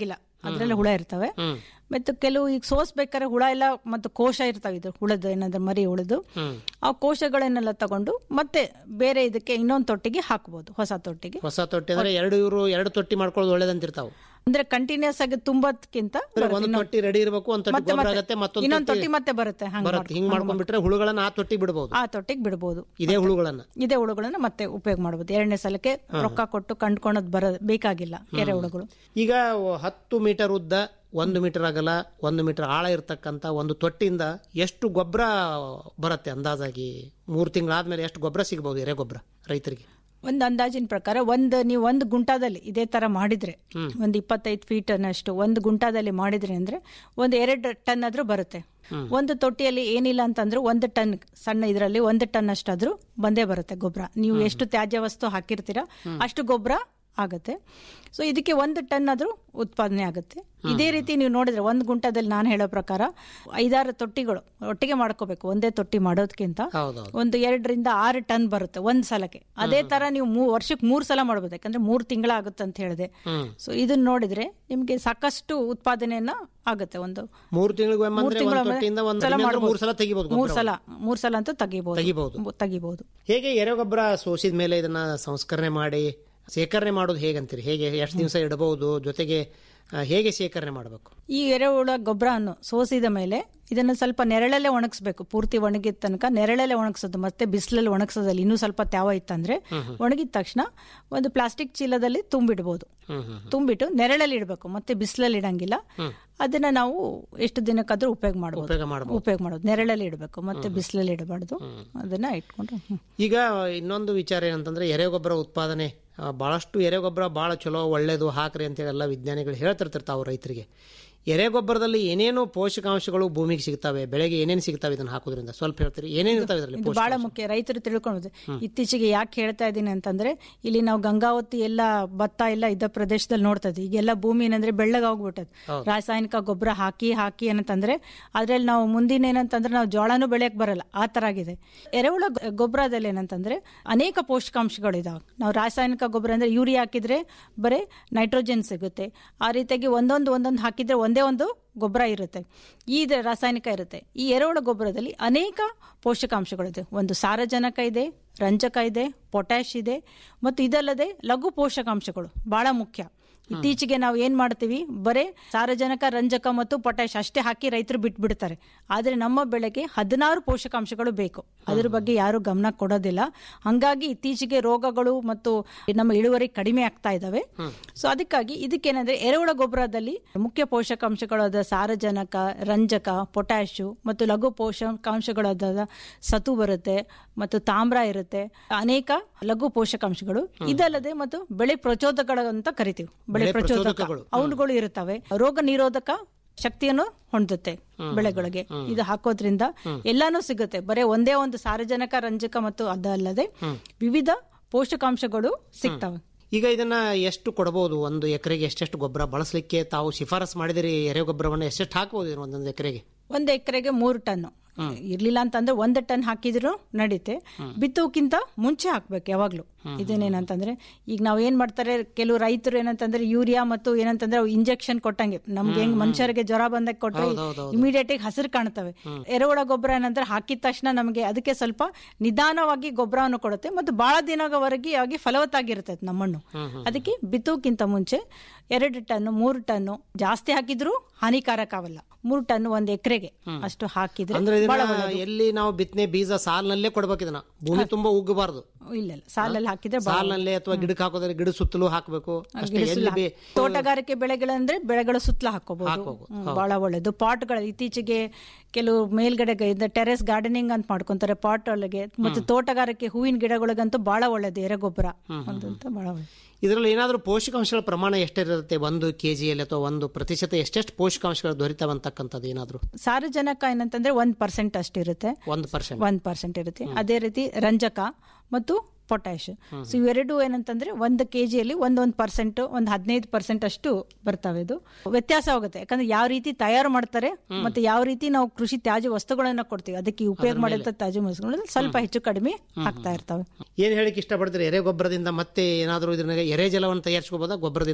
ಅದ್ರಲ್ಲಿ ಹುಳ ಇರ್ತವೆ ಹ್ಮ್ ಮತ್ತು ಕೆಲವು ಈಗ ಸೋಸ್ಬೇಕಾದ್ರೆ ಹುಳ ಎಲ್ಲ ಮತ್ತು ಕೋಶ ಇರ್ತಾವೆ ಇದು ಹುಳದ ಏನಾದ್ರು ಮರಿ ಹುಳದು ಹ್ಮ್ ಆ ಕೋಶಗಳನ್ನೆಲ್ಲ ತಗೊಂಡು ಮತ್ತೆ ಬೇರೆ ಇದಕ್ಕೆ ಇನ್ನೊಂದು ತೊಟ್ಟಿಗೆ ಹಾಕ್ಬೋದು ಹೊಸ ತೊಟ್ಟಿಗೆ ಹೊಸ ತೊಟ್ಟಿ ಅಂದ್ರೆ ಎರಡು ಇವರು ಎರಡು ತೊಟ್ಟಿ ಮಾಡ್ಕೊಳ್ಳೋದು ಒಳ್ಳೇದಂತಿರ್ತಾವ ಅಂದ್ರೆ ಕಂಟಿನ್ಯೂಸ್ ಆಗಿ ತುಂಬದಕ್ಕಿಂತ ಒಂದು ತೊಟ್ಟಿ ರೆಡಿ ಇರಬೇಕು ಒಂದ್ ತೊಟ್ಟಿ ಮತ್ತೆ ಗೊಬ್ಬರ ಮತ್ತೆ ಆಗತ್ತೆ ಮತ್ತೊಂದು ಇನ್ನೊಂದು ತೊಟ್ಟಿ ಮತ್ತೆ ಬರುತ್ತೆ ಹಂಗ್ ಬರುತ್ತೆ ಹಿಂಗ್ ಮಾಡ್ಕೊಂಡ್ಬಿಟ್ರೆ ಹುಳುಗಳನ್ನ ಆ ತೊಟ್ಟಿ ಬಿಡಬಹುದು ಆ ತೊಟ್ಟಿಗೆ ಬಿಡ್ಬೋದು ಇದೇ ಹುಳುಗಳನ್ನ ಇದೇ ಹುಳುಗಳನ್ನ ಮತ್ತೆ ಉಪಯೋಗ ಮಾಡಬಹುದು ಎರಡನೇ ಸಲಕ್ಕೆ ರೊಕ್ಕ ಕೊಟ್ಟು ಕಂಡ್ಕೊಳೋದ್ ಬರ ಬೇಕಾಗಿಲ್ಲ ಎರೆಹುಳುಗಳು ಈಗ ಹತ್ತು ಮೀಟರ್ ಉದ್ದ ಒಂದು ಮೀಟರ್ ಅಗಲ ಒಂದು ಮೀಟರ್ ಆಳ ಇರ್ತಕ್ಕಂಥ ಒಂದು ತೊಟ್ಟಿಯಿಂದ ಎಷ್ಟು ಗೊಬ್ಬರ ಬರುತ್ತೆ ಅಂದಾಜಾಗಿ ಮೂರು ತಿಂಗಳಾದ್ಮೇಲೆ ಎಷ್ಟು ಗೊಬ್ಬರ ಸಿಗಬಹುದು ಎರೆ ಗೊಬ್ಬರ ರೈತರಿಗೆ ಒಂದು ಅಂದಾಜಿನ ಪ್ರಕಾರ ಒಂದು ನೀವು ಒಂದು ಗುಂಟಾದಲ್ಲಿ ಇದೇ ತರ ಮಾಡಿದ್ರೆ ಒಂದು ಇಪ್ಪತ್ತೈದು ಫೀಟ್ ಅನ್ನಷ್ಟು ಒಂದು ಗುಂಟಾದಲ್ಲಿ ಮಾಡಿದ್ರೆ ಅಂದ್ರೆ ಒಂದು ಎರಡು ಟನ್ ಆದ್ರೂ ಬರುತ್ತೆ ಒಂದು ತೊಟ್ಟಿಯಲ್ಲಿ ಏನಿಲ್ಲ ಅಂತಂದ್ರೆ ಒಂದು ಟನ್ ಸಣ್ಣ ಇದರಲ್ಲಿ ಒಂದು ಟನ್ ಅಷ್ಟಾದ್ರೂ ಬಂದೇ ಬರುತ್ತೆ ಗೊಬ್ಬರ ನೀವು ಎಷ್ಟು ತ್ಯಾಜ್ಯ ವಸ್ತು ಹಾಕಿರ್ತೀರಾ ಅಷ್ಟು ಗೊಬ್ಬರ ಆಗುತ್ತೆ ಸೊ ಇದಕ್ಕೆ ಒಂದು ಟನ್ ಆದ್ರೂ ಉತ್ಪಾದನೆ ಆಗುತ್ತೆ ಇದೇ ರೀತಿ ನೀವು ನೋಡಿದ್ರೆ ಒಂದು ಗುಂಟದಲ್ಲಿ ನಾನು ಹೇಳೋ ಪ್ರಕಾರ ಐದಾರು ತೊಟ್ಟಿಗಳು ಒಟ್ಟಿಗೆ ಮಾಡ್ಕೋಬೇಕು ಒಂದೇ ತೊಟ್ಟಿ ಮಾಡೋದಕ್ಕಿಂತ ಹೌದೌದು ಒಂದು ಎರಡರಿಂದ ಆರು ಟನ್ ಬರುತ್ತೆ ಒಂದ್ ಸಲಕ್ಕೆ ಅದೇ ತರ ನೀವು ಮೂ ವರ್ಷಕ್ಕೆ ಮೂರ್ ಸಲ ಮಾಡ್ಬೋದು ಯಾಕಂದ್ರೆ ಮೂರ್ ತಿಂಗಳ ಆಗುತ್ತೆ ಅಂತ ಹೇಳಿದೆ ಹ್ಮ್ ಸೊ ಇದನ್ನ ನೋಡಿದ್ರೆ ನಿಮ್ಗೆ ಸಾಕಷ್ಟು ಉತ್ಪಾದನೆಯನ್ನ ಆಗುತ್ತೆ ಒಂದು ಮೂರು ತಿಂಗಳಿಗೆ ಮೂರ್ ಅಂದ್ರೆ ತಿಂಗಳ ಒಂದು ತೊಟ್ಟಿಯಿಂದ ಒಂದು ಸಲ ಕಡಿಮೆ ಅಂದ್ರೆ ಮಾಡ್ಬೋದು. ಮೂರು ಸಲ ತೆಗಿಬಹುದು ಮೂರ್ ಸಲ ಮೂರ್ ಸಲ ಅಂತೂ ತೆಗಿಬಹುದು ತೆಗಿಬಹುದು ತೆಗಿಬಹುದು ಹೇಗೆ ಎರೆಗೊಬ್ಬರ ಸೋಸಿದ ಮೇಲೆ ಇದನ್ನ ಸಂಸ್ಕರಣೆ ಮಾಡಿ ಶೇಖರಣೆ ಮಾಡೋದು ಹೇಗಂತೀರಿ ಹೇಗೆ ಎಷ್ಟು ದಿವಸ ಇಡಬಹುದು ಜೊತೆಗೆ ಆ, ಹೇಗೆ ಶೇಖರಣೆ ಮಾಡಬೇಕು ಈ ಎರೆಹುಳ ಗೊಬ್ಬರವನ್ನು ಸೋಸಿದ ಮೇಲೆ ಇದನ್ನು ಸ್ವಲ್ಪ ನೆರಳಲ್ಲೇ ಒಣಗಿಸ್ಬೇಕು ಪೂರ್ತಿ ಒಣಗಿದ ತನಕ ನೆರಳಲ್ಲೇ ಒಣಗಿಸೋದು ಮತ್ತೆ ಬಿಸಿಲಲ್ಲಿ ಒಣಗಿಸೋದಲ್ಲಿ ಇನ್ನೂ ಸ್ವಲ್ಪ ತ್ಯಾವ ಇತ್ತಂದ್ರೆ ಒಣಗಿದ ತಕ್ಷಣ ಒಂದು ಪ್ಲಾಸ್ಟಿಕ್ ಚೀಲದಲ್ಲಿ ತುಂಬಿಡ್ಬೋದು ಹ್ಮ್ ಹ್ಮ್ ತುಂಬಿಟ್ಟು ನೆರಳಲ್ಲಿ ಇಡಬೇಕು ಮತ್ತೆ ಬಿಸಿಲಲ್ಲಿ ಇಡಂಗಿಲ್ಲ ಅದನ್ನ ನಾವು ಎಷ್ಟು ದಿನಕ್ಕಾದ್ರೂ ಉಪಯೋಗ ಮಾಡಬಹುದು ಉಪಯೋಗ ಮಾಡಬಹುದು ಉಪಯೋಗ ಮಾಡೋದು ನೆರಳಲ್ಲಿ ಇಡಬೇಕು ಮತ್ತೆ ಬಿಸಿಲಲ್ಲಿ ಇಡಬಾರ್ದು ಅದನ್ನ ಇಟ್ಕೊಂಡು ಹ್ಮ್. ಈಗ ಇನ್ನೊಂದು ವಿಚಾರ ಏನಂತಂದ್ರೆ ಎರೆಗೊಬ್ಬರ ಉತ್ಪಾದನೆ ಆ, ಬಹಳಷ್ಟು ಎರೆಗೊಬ್ಬರ ಬಹಳ ಚಲೋ ಒಳ್ಳೇದು ಹಾಕ್ರಿ ಅಂತೇಳಿ ಎಲ್ಲ ವಿಜ್ಞಾನಿಗಳು ಹೇಳ್ತಿರ್ತಾರೆ ತಾವು ರೈತರಿಗೆ ಎರೆಗೊಬ್ಬರದಲ್ಲಿ ಏನೇನು ಪೋಷಕಾಂಶಗಳು ಭೂಮಿಗೆ ಸಿಗ್ತವೆ ಬೆಳೆಗೆ ಏನೇನು ಸಿಗ್ತವೆ ಇದನ್ನ ಹಾಕೋದ್ರಿಂದ ಸ್ವಲ್ಪ ಹೇಳ್ತೀರಿ ಏನೇನು ಇರ್ತಾವೆ ಇದರಲ್ಲಿ ಇದು ಬಹಳ ಮುಖ್ಯ ರೈತರು ತಿಳ್ಕೊಳ್ಳೋದು ಇತ್ತೀಚೆಗೆ ಯಾಕೆ ಹೇಳ್ತಾ ಇದ್ದೀನಿ ಅಂತಂದ್ರೆ ಇಲ್ಲಿ ನಾವು ಗಂಗಾವತಿ ಎಲ್ಲ ಭತ್ತ ಎಲ್ಲ ಇದ್ದ ಪ್ರದೇಶದಲ್ಲಿ ನೋಡ್ತಾ ಇದ್ವಿ ಈಗೆಲ್ಲ ಭೂಮಿ ಏನಂದ್ರೆ ಬೆಳ್ಳಗೆ ಹೋಗ್ಬಿಟ್ಟದ್ ರಾಸಾಯನಿಕ ಗೊಬ್ಬರ ಹಾಕಿ ಹಾಕಿ ಏನಂತಂದ್ರೆ ಅದ್ರಲ್ಲಿ ನಾವು ಮುಂದಿನ ಏನಂತಂದ್ರೆ ನಾವು ಜೋಳನೂ ಬೆಳೆಯಕ್ ಬರಲ್ಲ ಆ ತರ ಆಗಿದೆ ಎರೆಹುಳ ಗೊ- ಗೊಬ್ಬರದಲ್ಲಿ ಏನಂತಂದ್ರೆ ಅನೇಕ ಪೋಷಕಾಂಶಗಳು ಇದಾವೆ ನಾವು ರಾಸಾಯನಿಕ ಗೊಬ್ಬರ ಅಂದ್ರೆ ಯೂರಿಯಾ ಹಾಕಿದ್ರೆ ಬರೀ ನೈಟ್ರೋಜನ್ ಸಿಗುತ್ತೆ ಆ ರೀತಿಯಾಗಿ ಒಂದೊಂದು ಒಂದೊಂದು ಹಾಕಿದ್ರೆ ಒಂದೇ ಒಂದು ಗೊಬ್ಬರ ಇರುತ್ತೆ ಈ ದ- ರಾಸಾಯನಿಕ ಇರುತ್ತೆ ಈ ಎರೆಹುಳ ಗೊಬ್ಬರದಲ್ಲಿ ಅನೇಕ ಪೋಷಕಾಂಶಗಳಿದೆ ಒಂದು ಸಾರಜನಕ ಇದೆ ರಂಜಕ ಇದೆ ಪೊಟ್ಯಾಶ್ ಇದೆ ಮತ್ತು ಇದಲ್ಲದೆ ಲಘು ಪೋಷಕಾಂಶಗಳು ಬಹಳ ಮುಖ್ಯ ಇತ್ತೀಚೆಗೆ ನಾವು ಏನ್ ಮಾಡ್ತೀವಿ ಬರೇ ಸಾರಜನಕ ರಂಜಕ ಮತ್ತು ಪೊಟ್ಯಾಶ್ ಅಷ್ಟೇ ಹಾಕಿ ರೈತರು ಬಿಟ್ಬಿಡ್ತಾರೆ ಆದ್ರೆ ನಮ್ಮ ಬೆಳೆಗೆ ಹದಿನಾರು ಪೋಷಕಾಂಶಗಳು ಬೇಕು ಅದ್ರ ಬಗ್ಗೆ ಯಾರು ಗಮನ ಕೊಡೋದಿಲ್ಲ ಹಂಗಾಗಿ ಇತ್ತೀಚೆಗೆ ರೋಗಗಳು ಮತ್ತು ನಮ್ಮ ಇಳುವರಿ ಕಡಿಮೆ ಆಗ್ತಾ ಇದಾವೆ ಸೊ ಅದಕ್ಕಾಗಿ ಇದಕ್ಕೇನಂದ್ರೆ ಎರೆಹುಳ ಗೊಬ್ಬರದಲ್ಲಿ ಮುಖ್ಯ ಪೋಷಕಾಂಶಗಳಾದ ಸಾರಜನಕ ರಂಜಕ ಪೊಟ್ಯಾಶು ಮತ್ತು ಲಘು ಪೋಷಕಾಂಶಗಳಾದ ಸತು ಬರುತ್ತೆ ಮತ್ತು ತಾಮ್ರ ಇರುತ್ತೆ ಅನೇಕ ಲಘು ಪೋಷಕಾಂಶಗಳು ಇದಲ್ಲದೆ ಮತ್ತು ಬೆಳೆ ಪ್ರಚೋದಕಗಳು ಅಂತ ಕರಿತೀವಿ ಬೆಳೆ ಬೆಳೆ ಪ್ರಚೋದಕ ಪ್ರಚೋದಕಗಳು. ಅವುಗಳು ಇರುತ್ತವೆ ರೋಗ ನಿರೋಧಕ ಶಕ್ತಿಯನ್ನು ಹೊಂದುತ್ತೆ ಬೆಳೆಗಳಿಗೆ ಇದು ಹಾಕೋದ್ರಿಂದ ಎಲ್ಲಾನು ಸಿಗುತ್ತೆ ಬರೇ ಒಂದೇ ಒಂದು ಸಾರಜನಕ ರಂಜಕ ಮತ್ತು ಅದಲ್ಲದೆ ವಿವಿಧ ಪೋಷಕಾಂಶಗಳು ಸಿಗ್ತವೆ ಈಗ ಇದನ್ನ ಎಷ್ಟು ಕೊಡಬಹುದು ಒಂದು ಎಕರೆಗೆ ಎಷ್ಟೆಷ್ಟು ಗೊಬ್ಬರ ಬಳಸಲಿಕ್ಕೆ ತಾವು ಶಿಫಾರಸ್ ಮಾಡಿದಿರಿ ಎರೆಗೊಬ್ಬರವನ್ನು ಎಷ್ಟೆಷ್ಟು ಹಾಕಬಹುದು ಇದನ್ನ ಒಂದೊಂದು ಎಕರೆಗೆ ಒಂದು ಎಕರೆಗೆ ಮೂರು ಟನ್ ಇರ್ಲಿಲ್ಲ ಅಂತಂದ್ರೆ ಒಂದು ಟನ್ ಹಾಕಿದ್ರು ನಡೀತೆ ಬಿತ್ತೋಕ್ಕಿಂತ ಮುಂಚೆ ಹಾಕ್ಬೇಕು ಯಾವಾಗ್ಲೂ ಇದನ್ನೇನಂತಂದ್ರೆ ಈಗ ನಾವ್ ಏನ್ ಮಾಡ್ತಾರೆ ಕೆಲವು ರೈತರು ಏನಂತಂದ್ರೆ ಯೂರಿಯಾ ಮತ್ತು ಏನಂತಂದ್ರೆ ಇಂಜೆಕ್ಷನ್ ಕೊಟ್ಟಂಗೆ ನಮ್ಗೆ ಹೆಂಗ್ ಮನುಷ್ಯರಿಗೆ ಜ್ವರ ಬಂದಾಗ ಕೊಟ್ರೆ ಇಮಿಡಿಯೇಟ್ ಆಗಿ ಹಸಿರು ಕಾಣ್ತವೆ ಎರೆಹುಳ ಗೊಬ್ಬರ ಏನಂದ್ರೆ ಹಾಕಿದ ತಕ್ಷಣ ನಮಗೆ ಅದಕ್ಕೆ ಸ್ವಲ್ಪ ನಿಧಾನವಾಗಿ ಗೊಬ್ಬರವನ್ನು ಕೊಡುತ್ತೆ ಮತ್ತು ಬಹಳ ದಿನಗಳವರೆಗೆ ಆಗಿ ಫಲವತ್ತಾಗಿರ್ತದೆ ನಮ್ಮ ಮಣ್ಣು ಅದಕ್ಕೆ ಬಿತ್ತೋಕ್ಕಿಂತ ಮುಂಚೆ ಎರಡು ಟನ್ ಮೂರು ಟನ್ನು ಜಾಸ್ತಿ ಹಾಕಿದ್ರು ಹಾನಿಕಾರಕ ಆಗಲ್ಲ ಮೂರು ಟನ್ ಒಂದ್ ಎಕರೆಗೆ ಅಷ್ಟು ಹಾಕಿದ್ರೆ ಅಂದ್ರೆ ಬಹಳ ಇದನ್ನ ಒಳ್ಳೆದು. ಎಲ್ಲಿ ನಾವು ಬಿತ್ತನೆ ಬೀಜ ಸಾಲಿನಲ್ಲೇ ಕೊಡ್ಬೇಕು ಇದನ್ನ ಭೂಮಿ ತುಂಬಾ ಉಗ್ಗಬಾರ್ದು ಇಲ್ಲ ಇಲ್ಲ ಸಾಲಲ್ಲಿ ಹಾಕಿದ್ರೆ ಬಹಳ ಸಾಲಿನಲ್ಲೇ ಅಥವಾ ಗಿಡಕ್ಕೆ ಹಾಕೋದ್ರೆ ಗಿಡ ಸುತ್ತಲೂ ಹಾಕಬೇಕು ಅಷ್ಟೇ ಎಲ್ಲಿ ಬೇ- ತೋಟಗಾರಿಕೆ ಬೆಳೆಗಳಂದ್ರೆ ಬೆಳೆಗಳ ಸುತ್ತಲ ಹಾಕೋಬಹುದು ಬಹಳ ಒಳ್ಳೇದು ಪಾಟ್ಗಳು ಇತ್ತೀಚೆಗೆ ಕೆಲವು ಮೇಲ್ಗಡೆ ಟೆರೆಸ್ ಗಾರ್ಡನಿಂಗ್ ಅಂತ ಮಾಡ್ಕೊಂತಾರೆ ಪಾಟ್ ಒಳಗೆ ಮತ್ತು ತೋಟಗಾರಿಕೆ ಹೂವಿನ ಗಿಡಗಳಿಗಂತೂ ಬಹಳ ಒಳ್ಳೇದು ಎರೆಗೊಬ್ಬರ ಅದಂತ ಬಹಳ ಒಳ್ಳೇದು ಇದರಲ್ಲಿ ಏನಾದರೂ ಪೋಷಕಾಂಶಗಳ ಪ್ರಮಾಣ ಎಷ್ಟಿರುತ್ತೆ ಒಂದು ಕೆಜಿಯಲ್ಲಿ ಅಥವಾ ಒಂದು ಪ್ರತಿಶತ ಎಷ್ಟೆಷ್ಟು ಪೋಷಕಾಂಶಗಳು ದೊರೀತಾವ ಅಂತಕ್ಕಂಥದ್ದು ಏನಾದರೂ ಸಾರಜನಕ ಏನಂತಂದ್ರೆ ಒಂದ್ ಪರ್ಸೆಂಟ್ ಅಷ್ಟಿರುತ್ತೆ ಒಂದು ಪರ್ಸೆಂಟ್ ಒಂದ್ ಪರ್ಸೆಂಟ್ ಇರುತ್ತೆ ಅದೇ ರೀತಿ ರಂಜಕ ಮತ್ತು ಪೊಟ್ಯಾಶ್ ಸೊ ಇವೆರಡು ಏನಂತಂದ್ರೆ ಒಂದು ಕೆಜಿಯಲ್ಲಿ ಒಂದೊಂದು ಪರ್ಸೆಂಟ್ ಒಂದು ಹದಿನೈದು ಪರ್ಸೆಂಟ್ ಅಷ್ಟು ಬರ್ತವೆ ಇದು ವ್ಯತ್ಯಾಸ ಆಗುತ್ತೆ ಯಾಕಂದ್ರೆ ಯಾವ ರೀತಿ ತಯಾರು ಮಾಡ್ತಾರೆ ಮತ್ತೆ ಯಾವ ರೀತಿ ನಾವು ಕೃಷಿ ತ್ಯಾಜ್ಯ ವಸ್ತುಗಳನ್ನ ಕೊಡ್ತೀವಿ ಅದಕ್ಕೆ ಉಪಯೋಗ ಮಾಡಿದಂತ ತ್ಯಾಜ್ಯ ವಸ್ತುಗಳು ಸ್ವಲ್ಪ ಹೆಚ್ಚು ಕಡಿಮೆ ಆಗ್ತಾ ಇರ್ತವೆ ಏನ್ ಹೇಳಿಕ್ ಇಷ್ಟಪಡ್ತೀರಿ ಎರೆ ಗೊಬ್ಬರದಿಂದ ಮತ್ತೆ ಏನಾದರೂ ಇದನ್ನ ಎರೆ ಜಲವನ್ನು ತಯಾರಿಸ್ಕೋಬೋದಾ ಗೊಬ್ಬರದಿಂದ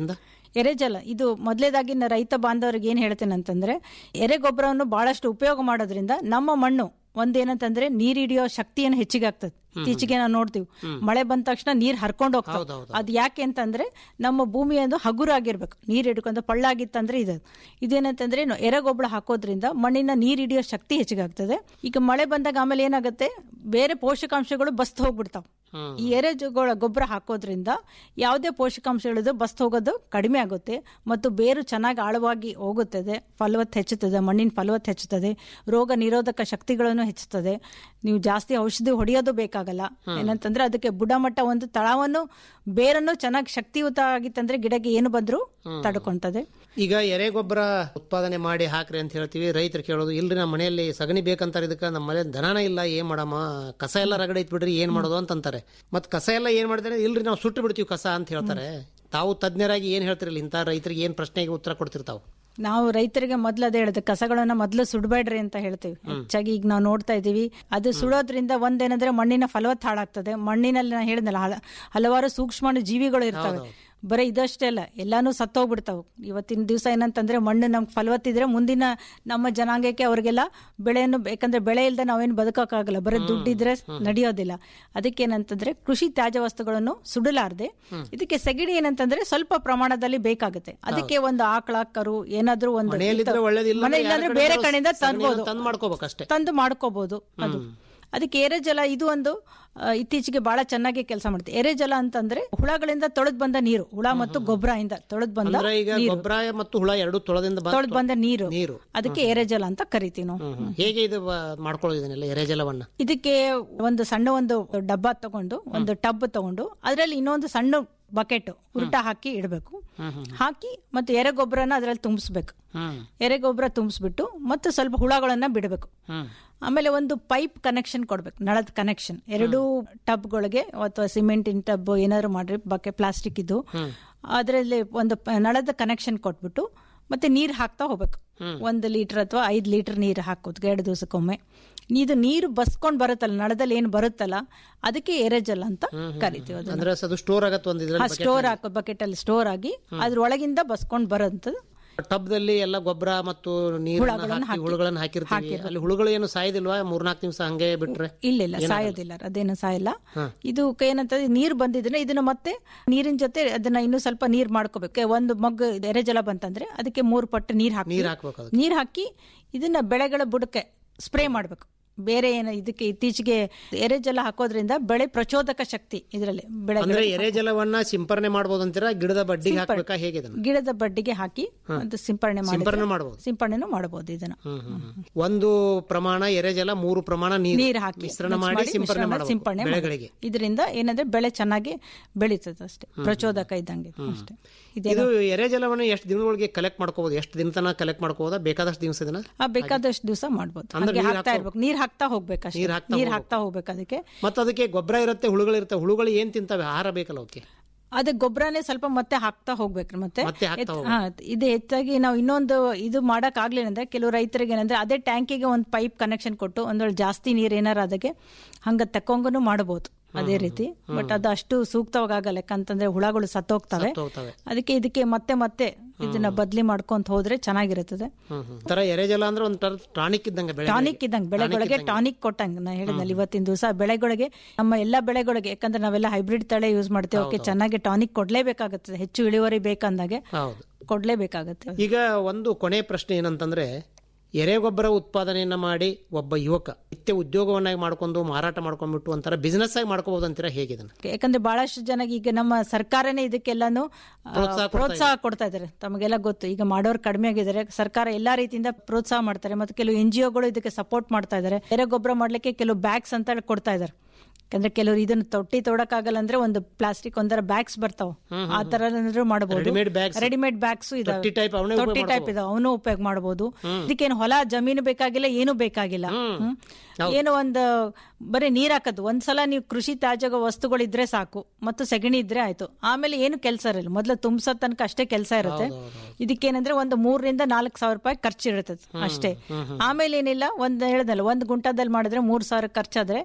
ಎರೆಜಲ ಇದು ಮೊದಲೇದಾಗಿ ನಾ ರೈತ ಬಾಂಧವರಿಗೆ ಏನ್ ಹೇಳ್ತೇನೆ ಅಂತಂದ್ರೆ ಎರೆಗೊಬ್ಬರವನ್ನು ಬಹಳಷ್ಟು ಉಪಯೋಗ ಮಾಡೋದ್ರಿಂದ ನಮ್ಮ ಮಣ್ಣು ಒಂದೇನಂತಂದ್ರೆ ನೀರ್ ಹಿಡಿಯೋ ಶಕ್ತಿಯನ್ನು ಹೆಚ್ಚಿಗೆ ಆಗ್ತದೆ ಇತ್ತೀಚೆಗೆ ನಾವು ನೋಡ್ತೀವಿ ಮಳೆ ಬಂದ ತಕ್ಷಣ ನೀರ್ ಹರ್ಕೊಂಡು ಹೋಗ್ತಾವೆ ಅದ್ ಯಾಕೆ ಅಂತಂದ್ರೆ ನಮ್ಮ ಭೂಮಿ ಒಂದು ಹಗುರಾಗಿರ್ಬೇಕು ನೀರ್ ಹಿಡ್ಕೊಂಡು ಪಳ್ಳಾಗಿತ್ತಂದ್ರೆ ಇದು ಇದೇನಂತಂದ್ರೆ ಏನು ಎರೆಗೊಬ್ಬಳ ಹಾಕೋದ್ರಿಂದ ಮಣ್ಣಿನ ನೀರ್ ಹಿಡಿಯೋ ಶಕ್ತಿ ಹೆಚ್ಚಿಗೆ ಆಗ್ತದೆ ಈಗ ಮಳೆ ಬಂದಾಗ ಆಮೇಲೆ ಏನಾಗುತ್ತೆ ಬೇರೆ ಪೋಷಕಾಂಶಗಳು ಬಸ್ತ್ ಹೋಗ್ಬಿಡ್ತಾವ ಈ ಎರೆಗೊಳ ಗೊಬ್ಬರ ಹಾಕೋದ್ರಿಂದ ಯಾವುದೇ ಪೋಷಕಾಂಶಗಳಿದ್ದು ಬಸ್ತ್ ಹೋಗೋದು ಕಡಿಮೆ ಆಗುತ್ತೆ ಮತ್ತು ಬೇರು ಚೆನ್ನಾಗಿ ಆಳವಾಗಿ ಹೋಗುತ್ತದೆ ಫಲವತ್ತು ಹೆಚ್ಚುತ್ತದೆ ಮಣ್ಣಿನ ಫಲವತ್ತು ಹೆಚ್ಚುತ್ತದೆ ರೋಗ ನಿರೋಧಕ ಶಕ್ತಿಗಳನ್ನು ಹೆಚ್ಚುತ್ತದೆ ನೀವು ಜಾಸ್ತಿ ಔಷಧಿ ಹೊಡೆಯೋದು ಬೇಕಾಗಲ್ಲ ಏನಂತಂದ್ರೆ ಅದಕ್ಕೆ ಬುಡಮಟ್ಟ ಒಂದು ತಳವನ್ನು ಬೇರನ್ನು ಚೆನ್ನಾಗಿ ಶಕ್ತಿಯುತ ಆಗಿತ್ತಂದ್ರೆ ಗಿಡಕ್ಕೆ ಏನು ಬಂದರೂ ತಡ್ಕೊಂತದೆ ಈಗ ಎರೆಗೊಬ್ಬರ ಉತ್ಪಾದನೆ ಮಾಡಿ ಹಾಕ್ರಿ ಅಂತ ಹೇಳ್ತೀವಿ ರೈತರು ಕೇಳೋದು ಇಲ್ರಿ ನಮ್ಮ ಮನೆಯಲ್ಲಿ ಸಗಣಿ ಬೇಕಂತಾರೆ ಇದಕ್ಕೆ ನಮ್ಮ ಮನೆ ದನನ ಇಲ್ಲ ಏನ್ ಮಾಡಮ್ಮ ಕಸ ಎಲ್ಲ ರಗಡೆ ಐತ್ ಬಿಡ್ರಿ ಏನ್ ಮಾಡೋದು ಅಂತಂತಾರೆ ಮತ್ ಕಸ ಎಲ್ಲ ಏನ್ ಮಾಡ್ತಾರೆ ಇಲ್ರಿ ನಾವು ಸುಟ್ಟು ಬಿಡ್ತೀವಿ ಕಸ ಅಂತ ಹೇಳ್ತಾರೆ ತಾವು ತಜ್ಞರಾಗಿ ಏನ್ ಹೇಳ್ತಿರಲ್ಲ ಇಂಥ ರೈತರಿಗೆ ಏನ್ ಪ್ರಶ್ನೆಗೆ ಉತ್ತರ ಕೊಡ್ತಿರ್ತಾವ ನಾವು ರೈತರಿಗೆ ಮೊದ್ಲು ಅದೇ ಹೇಳಿದೆ ಕಸಗಳನ್ನ ಮೊದಲು ಸುಡಬೇಡ್ರಿ ಅಂತ ಹೇಳ್ತೀವಿ ಹೆಚ್ಚಾಗಿ ಈಗ ನಾವು ನೋಡ್ತಾ ಇದೀವಿ ಅದು ಸುಡೋದ್ರಿಂದ ಒಂದೇನಂದ್ರೆ ಮಣ್ಣಿನ ಫಲವತ್ತು ಹಾಳಾಗ್ತದೆ ಮಣ್ಣಿನಲ್ಲಿ ನಾ ಹೇಳಿದ್ನಲ್ಲ ಹಲ- ಹಲವಾರು ಸೂಕ್ಷ್ಮಾಣು ಜೀವಿಗಳು ಇರ್ತವೆ ಬರೀ ಇದಷ್ಟೇ ಅಲ್ಲ ಎಲ್ಲಾನು ಸತ್ತೋಗ್ಬಿಡ್ತಾವೆ ಇವತ್ತಿನ ದಿವಸ ಏನಂತಂದ್ರೆ ಮಣ್ಣು ನಮ್ಗೆ ಫಲವತ್ತಿದ್ರೆ ಮುಂದಿನ ನಮ್ಮ ಜನಾಂಗಕ್ಕೆ ಅವ್ರಿಗೆಲ್ಲ ಬೆಳೆಯನ್ನು ಬೇಕಂದ್ರೆ ಬೆಳೆ ಇಲ್ಲದೆ ನಾವೇನು ಬದುಕೋಕ್ಕಾಗಲ್ಲ ಬರೀ ದುಡ್ಡಿದ್ರೆ ನಡೆಯೋದಿಲ್ಲ ಅದಕ್ಕೇನಂತಂದ್ರೆ ಕೃಷಿ ತ್ಯಾಜ್ಯ ವಸ್ತುಗಳನ್ನು ಸುಡಲಾರ್ದೆ ಇದಕ್ಕೆ ಸೆಗಣಿ ಏನಂತಂದ್ರೆ ಸ್ವಲ್ಪ ಪ್ರಮಾಣದಲ್ಲಿ ಬೇಕಾಗುತ್ತೆ ಅದಕ್ಕೆ ಒಂದು ಆಕಳ ಕರು ಏನಾದ್ರೂ ಒಂದು ಮನೆಯಲ್ಲಿದ್ರೆ ಒಳ್ಳೇದಿಲ್ಲ ಮನೆ ಇಲ್ಲಾಂದ್ರೆ ಬೇರೆ ಕಡೆಯಿಂದ ತರ್ಬೋದು ತಂದು ಮಾಡ್ಕೋಬೇಕಷ್ಟೇ ತಂದು ಮಾಡ್ಕೋಬಹುದು ಅದು ಅದಕ್ಕೆ ಎರೆಜಲ ಇದು ಒಂದು ಆ, ಇತ್ತೀಚೆಗೆ ಬಹಳ ಚೆನ್ನಾಗಿ ಕೆಲಸ ಮಾಡುತ್ತೆ ಎರೆಜಲ ಅಂತಂದ್ರೆ ಹುಳಗಳಿಂದ ತೊಳೆದ್ ಬಂದ ನೀರು ಹುಳ ಮತ್ತು ಗೊಬ್ಬರ ಇಂದ ತೊಳೆದ್ ಬಂದ ಅಂದ್ರೆ ಈಗ ಗೊಬ್ಬರ ಮತ್ತು ಹುಳ ಎರಡು ತೊಳೆದಿಂದ ಬ- ತೊಳೆದ್ ಬಂದ ನೀರು ನೀರು ಅದಕ್ಕೆ ಎರೆಜಲ ಅಂತ ಕರಿತೀವಿ ನಾವು ಹ್ಮ್, ಹ್ಮ್. ಹೇಗೆ ಇದು ಬ- ಮಾಡ್ಕೊಳ್ಳೋದು ಇದನ್ನೆಲ್ಲ ಎರೆಜಲವನ್ನ ಇದಕ್ಕೆ ಒಂದು ಸಣ್ಣ ಒಂದು ಡಬ್ಬ ತಗೊಂಡು ಒಂದು ಟಬ್ ತಗೊಂಡು ಅದರಲ್ಲಿ ಇನ್ನೊಂದು ಸಣ್ಣ ಬಕೆಟ್ ಉಲ್ಟಾ ಹಾಕಿ ಇಡಬೇಕು ಹಾಕಿ ಮತ್ತೆ ಎರೆಗೊಬ್ಬರನ ಅದರಲ್ಲಿ ತುಂಬಿಸ್ಬೇಕು ಹ್ಮ್ ಎರೆಗೊಬ್ಬರ ತುಂಬಿಸ್ಬಿಟ್ಟು ಮತ್ತೆ ಸ್ವಲ್ಪ ಹುಳಗಳನ್ನ ಬಿಡಬೇಕು ಹ್ಮ್ ಆಮೇಲೆ ಒಂದು ಪೈಪ್ ಕನೆಕ್ಷನ್ ಕೊಡ್ಬೇಕು ನಳದ ಕನೆಕ್ಷನ್ ಎರಡು ಟಬ್ಗಳಿಗೆ ಅಥವಾ ಸಿಮೆಂಟಿನ ಟಬ್ ಏನಾದ್ರು ಮಾಡ್ರಿ ಬಕೆ ಪ್ಲಾಸ್ಟಿಕ್ ಇದು ಅದರಲ್ಲಿ ಒಂದು ಪ- ನಳದ ಕನೆಕ್ಷನ್ ಕೊಟ್ಬಿಟ್ಟು ಮತ್ತೆ ನೀರು ಹಾಕ್ತಾ ಹೋಗ್ಬೇಕು ಒಂದು ಲೀಟರ್ ಅಥವಾ ಐದು ಲೀಟರ್ ನೀರು ಹಾಕೋದು ಎರಡು ದಿವಸಕ್ಕೊಮ್ಮೆ ಇದು ನೀರು ಬಸ್ಕೊಂಡ್ ಬರುತ್ತಲ್ಲ ನಳದಲ್ಲಿ ಏನು ಬರುತ್ತಲ್ಲ ಅದಕ್ಕೆ ಎರೆಜಲ್ ಅಂತ ಕರಿತೀವಿ ಅದನ್ನ ಅಂದ್ರೆ ಅದು ಸ್ಟೋರ್ ಆಗತ್ತೆ ಒಂದು ಇದ್ರಲ್ಲಿ ಸ್ಟೋರ್ ಹಾಕೋ ಬಕೆಟ್ ಅಲ್ಲಿ ಸ್ಟೋರ್ ಆಗಿ ಅದ್ರೊಳಗಿಂದ ಬಸ್ಕೊಂಡ್ ಬರೋಂಥದ್ದು ಟಬ್ದಲ್ಲಿ ಎಲ್ಲ ಗೊಬ್ಬರ ಮತ್ತು ನೀರನ್ನ ಹಾಕಿ ಹುಳುಗಳನ್ನ ಹಾಕಿರ್ತೀವಿ ಅಲ್ಲಿ ಹುಳುಗಳು ಏನು ಸಾಯದಿಲ್ವಾ ಮೂರ್ನಾಲ್ಕು ದಿವಸ ಹಂಗೆ ಬಿಟ್ರೆ ಇಲ್ಲ ಇಲ್ಲ ಸಾಯೋದಿಲ್ಲ ಅದೇನು ಸಾಯಲ್ಲ ಇದು ಏನಂತ ನೀರು ಬಂದಿದ್ರೆ ಇದನ್ನ ಮತ್ತೆ ನೀರಿನ ಜೊತೆ ಅದನ್ನ ಇನ್ನೂ ಸ್ವಲ್ಪ ನೀರ್ ಮಾಡ್ಕೋಬೇಕು ಒಂದು ಮಗ್ ಎರೆಜಲ ಬಂತಂದ್ರೆ ಅದಕ್ಕೆ ಮೂರು ಪಟ್ಟು ನೀರ್ ಹಾಕಿ ನೀರ್ ಹಾಕ್ಬೇಕು ಅದಕ್ಕೆ ನೀರ್ ಹಾಕಿ ಇದನ್ನ ಬೆಳೆಗಳ ಬುಡಕ್ಕೆ ಸ್ಪ್ರೇ ಮಾಡ್ಬೇಕು ಬೇರೆ ಏನು ಇದಕ್ಕೆ ಇತ್ತೀಚೆಗೆ ಎರೆಜಲ ಹಾಕೋದ್ರಿಂದ ಬೆಳೆ ಪ್ರಚೋದಕ ಶಕ್ತಿ ಇದರಲ್ಲಿ ಬೆಳೆ ಅಂದ್ರೆ ಎರೆಜಲವನ್ನ ಸಿಂಪರಣೆ ಮಾಡ್ಬೋದು ಅಂತೀರಾ ಗಿಡದ ಬಡ್ಡಿಗೆ ಹಾಕ್ಬೇಕಾ ಹೇಗೆ ಇದನ್ನ ಗಿಡದ ಬಡ್ಡಿಗೆ ಹಾಕಿ ಅದು ಸಿಂಪರಣೆ ಮಾಡಿ ಸಿಂಪರಣೆ ಮಾಡ್ಬೋದು ಸಿಂಪರಣೆನೂ ಮಾಡಬಹುದು ಇದನ್ನ ಹ್ಮ್, ಹ್ಮ್, ಹ್ಮ್. ಒಂದು ಪ್ರಮಾಣ ಎರೆಜಲ ಮೂರು ಪ್ರಮಾಣ ನೀರು ನೀರ್ ಹಾಕಿ ಮಿಶ್ರಣ mix ಮಾಡಿ ಸಿಂಪರಣೆ ಮಿಶ್ರಣ ಮಾಡಬೇಕು ಸಿಂಪರಣೆ ಬೆಳೆಗಳಿಗೆ ಇದರಿಂದ ಏನಂದ್ರೆ ಬೆಳೆ ಚೆನ್ನಾಗಿ ಬೆಳೀತದೆ ಅಷ್ಟೇ ಪ್ರಚೋದಕ ಇದ್ದಂಗೆ ಅಷ್ಟೇ ಇದೆ ಇದು ಎರೆಜಲವನ್ನು ಎಷ್ಟು ದಿನದೊಳಗೆ ಕಲೆಕ್ಟ್ ಮಾಡ್ಕೋಬಹುದು ಎಷ್ಟು ದಿನ ತನಕ ಕಲೆಕ್ಟ್ ಮಾಡ್ಕೋಬೋದಾ ಬೇಕಾದಷ್ಟು ದಿವಸ ಇದನ್ನ ಆ ಬೇಕಾದಷ್ಟು ದಿವಸ ಮಾಡ್ಬೋದು ಅಂದ್ರೆ ಹಾಗೆ ನೀರ್ ಹಾಕ್ತಾ ಇರ್ಬೇಕು ನೀರ್ ಹಾಕ್ತಾ ಹೋಗ್ಬೇಕು ಅಷ್ಟೇ ನೀರ್ ಹಾಕ್ತಾ ನೀರ್ ಹಾಕ್ತಾ ಹೋಗ್ಬೇಕು ಅದಕ್ಕೆ ಮತ್ತೆ ಅದಕ್ಕೆ ಗೊಬ್ಬರ ಇರುತ್ತೆ ಹುಳುಗಳು ಇರುತ್ತೆ ಹುಳುಗಳು ಏನ್ ತಿಂತವೆ ಆಹಾರ ಬೇಕಲ್ಲ ಅವಕ್ಕೆ ಅದೇ ಗೊಬ್ಬರನೇ ಸ್ವಲ್ಪ ಮತ್ತೆ ಹಾಕ್ತಾ ಹೋಗ್ಬೇಕು ಮತ್ತೆ ಮತ್ತೆ ಹಾಕ್ತಾ ಎತ್- ಹಾ, ಇದು ಹೆಚ್ಚಾಗಿ ನಾವು ಇನ್ನೊಂದು ಇದು ಮಾಡಕ್ ಆಗ್ಲಿಲ್ಲ ಅಂದ್ರೆ ಕೆಲವು ರೈತರಿಗೆ ಏನಂದ್ರೆ ಅದೇ ಟ್ಯಾಂಕಿಗೆ ಒಂದು ಪೈಪ್ ಕನೆಕ್ಷನ್ ಕೊಟ್ಟು ಒಂದೊಳ್ಳೆ ಜಾಸ್ತಿ ನೀರ್ ಏನಾರ ಅದಕ್ಕೆ ಹಂಗ ತಕೊಂಗನು ಮಾಡಬಹುದು ಅದೇ ರೀತಿ ಬಟ್ ಅದು ಅಷ್ಟು ಸೂಕ್ತವಾಗಲ್ಲ ಯಾಕಂತಂದ್ರೆ ಹುಳಗಳು ಸತ್ತೋಗ್ತವೆ ಹೋಗ್ತವೆ ಅದಕ್ಕೆ ಇದಕ್ಕೆ ಮತ್ತೆ ಮತ್ತೆ ಇದನ್ನ ಬದ್ಲಿ ಮಾಡ್ಕೊಂತ ಹೋದ್ರೆ ಚೆನ್ನಾಗಿರುತ್ತದೆ ಹ್ಮ್ ಹ್ಮ್. ತರ ಎರೆಜಲ ಅಂದ್ರೆ ಒಂಥರ ಟಾನಿಕ್ ಇದ್ದಂಗೆ ಬೆಳೆ ಟಾನಿಕ್ ಇದ್ದಂಗೆ ಬೆಳೆಗಳಿಗೆ ಟಾನಿಕ್ ಕೊಟ್ಟಂಗೆ ನಾ ಹೇಳಿದ್ನಲ್ಲ ಇವತ್ತಿನ ದಿವಸ ಬೆಳೆಗಳಿಗೆ ನಮ್ಮ ಎಲ್ಲ ಬೆಳೆಗಳಿಗೆ ಯಾಕಂದ್ರೆ ನಾವೆಲ್ಲ ಹೈಬ್ರಿಡ್ ತಳೆ ಯೂಸ್ ಮಾಡ್ತೇವೆ ಅವಕ್ಕೆ ಚೆನ್ನಾಗಿ ಟಾನಿಕ್ ಕೊಡ್ಲೇಬೇಕಾಗುತ್ತದೆ ಹೆಚ್ಚು ಇಳುವರಿ ಬೇಕಂದಾಗೆ ಹೌದು ಕೊಡ್ಲೇಬೇಕಾಗತ್ತೆ ಈಗ ಒಂದು ಕೊನೆ ಪ್ರಶ್ನೆ ಏನಂತಂದ್ರೆ ಎರೆಗೊಬ್ಬರ ಉತ್ಪಾದನೆಯನ್ನ ಮಾಡಿ ಒಬ್ಬ ಯುವಕ ನಿತ್ಯ ಉದ್ಯೋಗವನ್ನಾಗಿ ಮಾಡ್ಕೊಂಡು ಮಾರಾಟ ಮಾಡ್ಕೊಂಡ್ಬಿಟ್ಟು ಒಂಥರ ಬಿಸ್ನೆಸ್ ಆಗಿ ಮಾಡ್ಕೋಬಹುದು ಅಂತೀರಾ ಹೇಗೆ ಇದನ್ನ ಯಾಕಂದ್ರೆ ಬಹಳಷ್ಟು ಜನ ಈಗ ನಮ್ಮ ಸರ್ಕಾರನೇ ಇದಕ್ಕೆಲ್ಲಾನು ಆ, ಪ್ರೋತ್ಸಾಹ ಕೊಡ್ತಾ ಪ್ರೋತ್ಸಾಹ ಕೊಡ್ತಾ ಇದ್ದಾರೆ ತಮಗೆಲ್ಲ ಗೊತ್ತು ಈಗ ಮಾಡೋರು ಕಡಿಮೆ ಆಗಿದ್ದಾರೆ ಸರ್ಕಾರ ಎಲ್ಲಾ ರೀತಿಯಿಂದ ಪ್ರೋತ್ಸಾಹ ಮಾಡ್ತಾರೆ ಮತ್ತೆ ಕೆಲವು ಎನ್ ಜಿ ಒಗಳು ಇದಕ್ಕೆ ಸಪೋರ್ಟ್ ಮಾಡ್ತಾ ಇದ್ದಾರೆ ಎರೆ ಗೊಬ್ಬರ ಮಾಡ್ಲಿಕ್ಕೆ ಕೆಲವು ಬ್ಯಾಗ್ಸ್ ಅಂತ ಹೇಳಿ ಕೊಡ್ತಾ ಇದ್ದಾರೆ ಯಾಕಂದ್ರೆ ಕೆಲವರು ಇದನ್ನ ತೊಟ್ಟಿ ತೊಡಕಾಗಲ್ಲ ಅಂದ್ರೆ ಒಂದು ಪ್ಲಾಸ್ಟಿಕ್ ಒಂದರ ಬ್ಯಾಗ್ಸ್ ಬರ್ತಾವ ಆ ತರ ಮಾಡಬಹುದು Readymade bags. ರೆಡಿಮೇಡ್ ಬ್ಯಾಗ್ಸ್ ತೊಟ್ಟಿ type ಅವನ್ನೇ ತೊಟ್ಟಿ ಉಪಯೋಗ ಟೈಪ್ ಇದಾವೆ ಅವನು ಉಪಯೋಗ ಮಾಡಬಹುದು ಇದಕ್ಕೇನು ಹೊಲ ಜಮೀನು ಬೇಕಾಗಿಲ್ಲ ಏನು ಬೇಕಾಗಿಲ್ಲ ಹ್ಮ್. ಏನು ಒಂದು ಬರೀ ನೀರ್ ಹಾಕೋದು ಒಂದ್ಸಲ ನೀವು ಕೃಷಿ ತ್ಯಾಜ್ಯ ವಸ್ತುಗಳಿದ್ರೆ ಸಾಕು ಮತ್ತು ಸೆಗಣಿ ಇದ್ರೆ ಆಯ್ತು ಆಮೇಲೆ ಏನು ಕೆಲಸ ಇರಲ್ಲ ಮೊದಲು ತುಂಬಿಸೋ ತನಕ ಅಷ್ಟೇ ಕೆಲಸ ಇರುತ್ತೆ ಇದಕ್ಕೇನಂದ್ರೆ ಒಂದು ಮೂರರಿಂದ ನಾಲ್ಕು ಸಾವಿರ ರೂಪಾಯಿ ಖರ್ಚು ಇರ್ತದೆ ಅಷ್ಟೇ ಆಮೇಲೆ ಏನಿಲ್ಲ ಒಂದ್ ಹೇಳ್ದಲ್ಲ ಒಂದ್ ಗುಂಟದಲ್ಲಿ ಮಾಡಿದ್ರೆ ಮೂರ್ ಸಾವಿರ ಖರ್ಚಾದ್ರೆ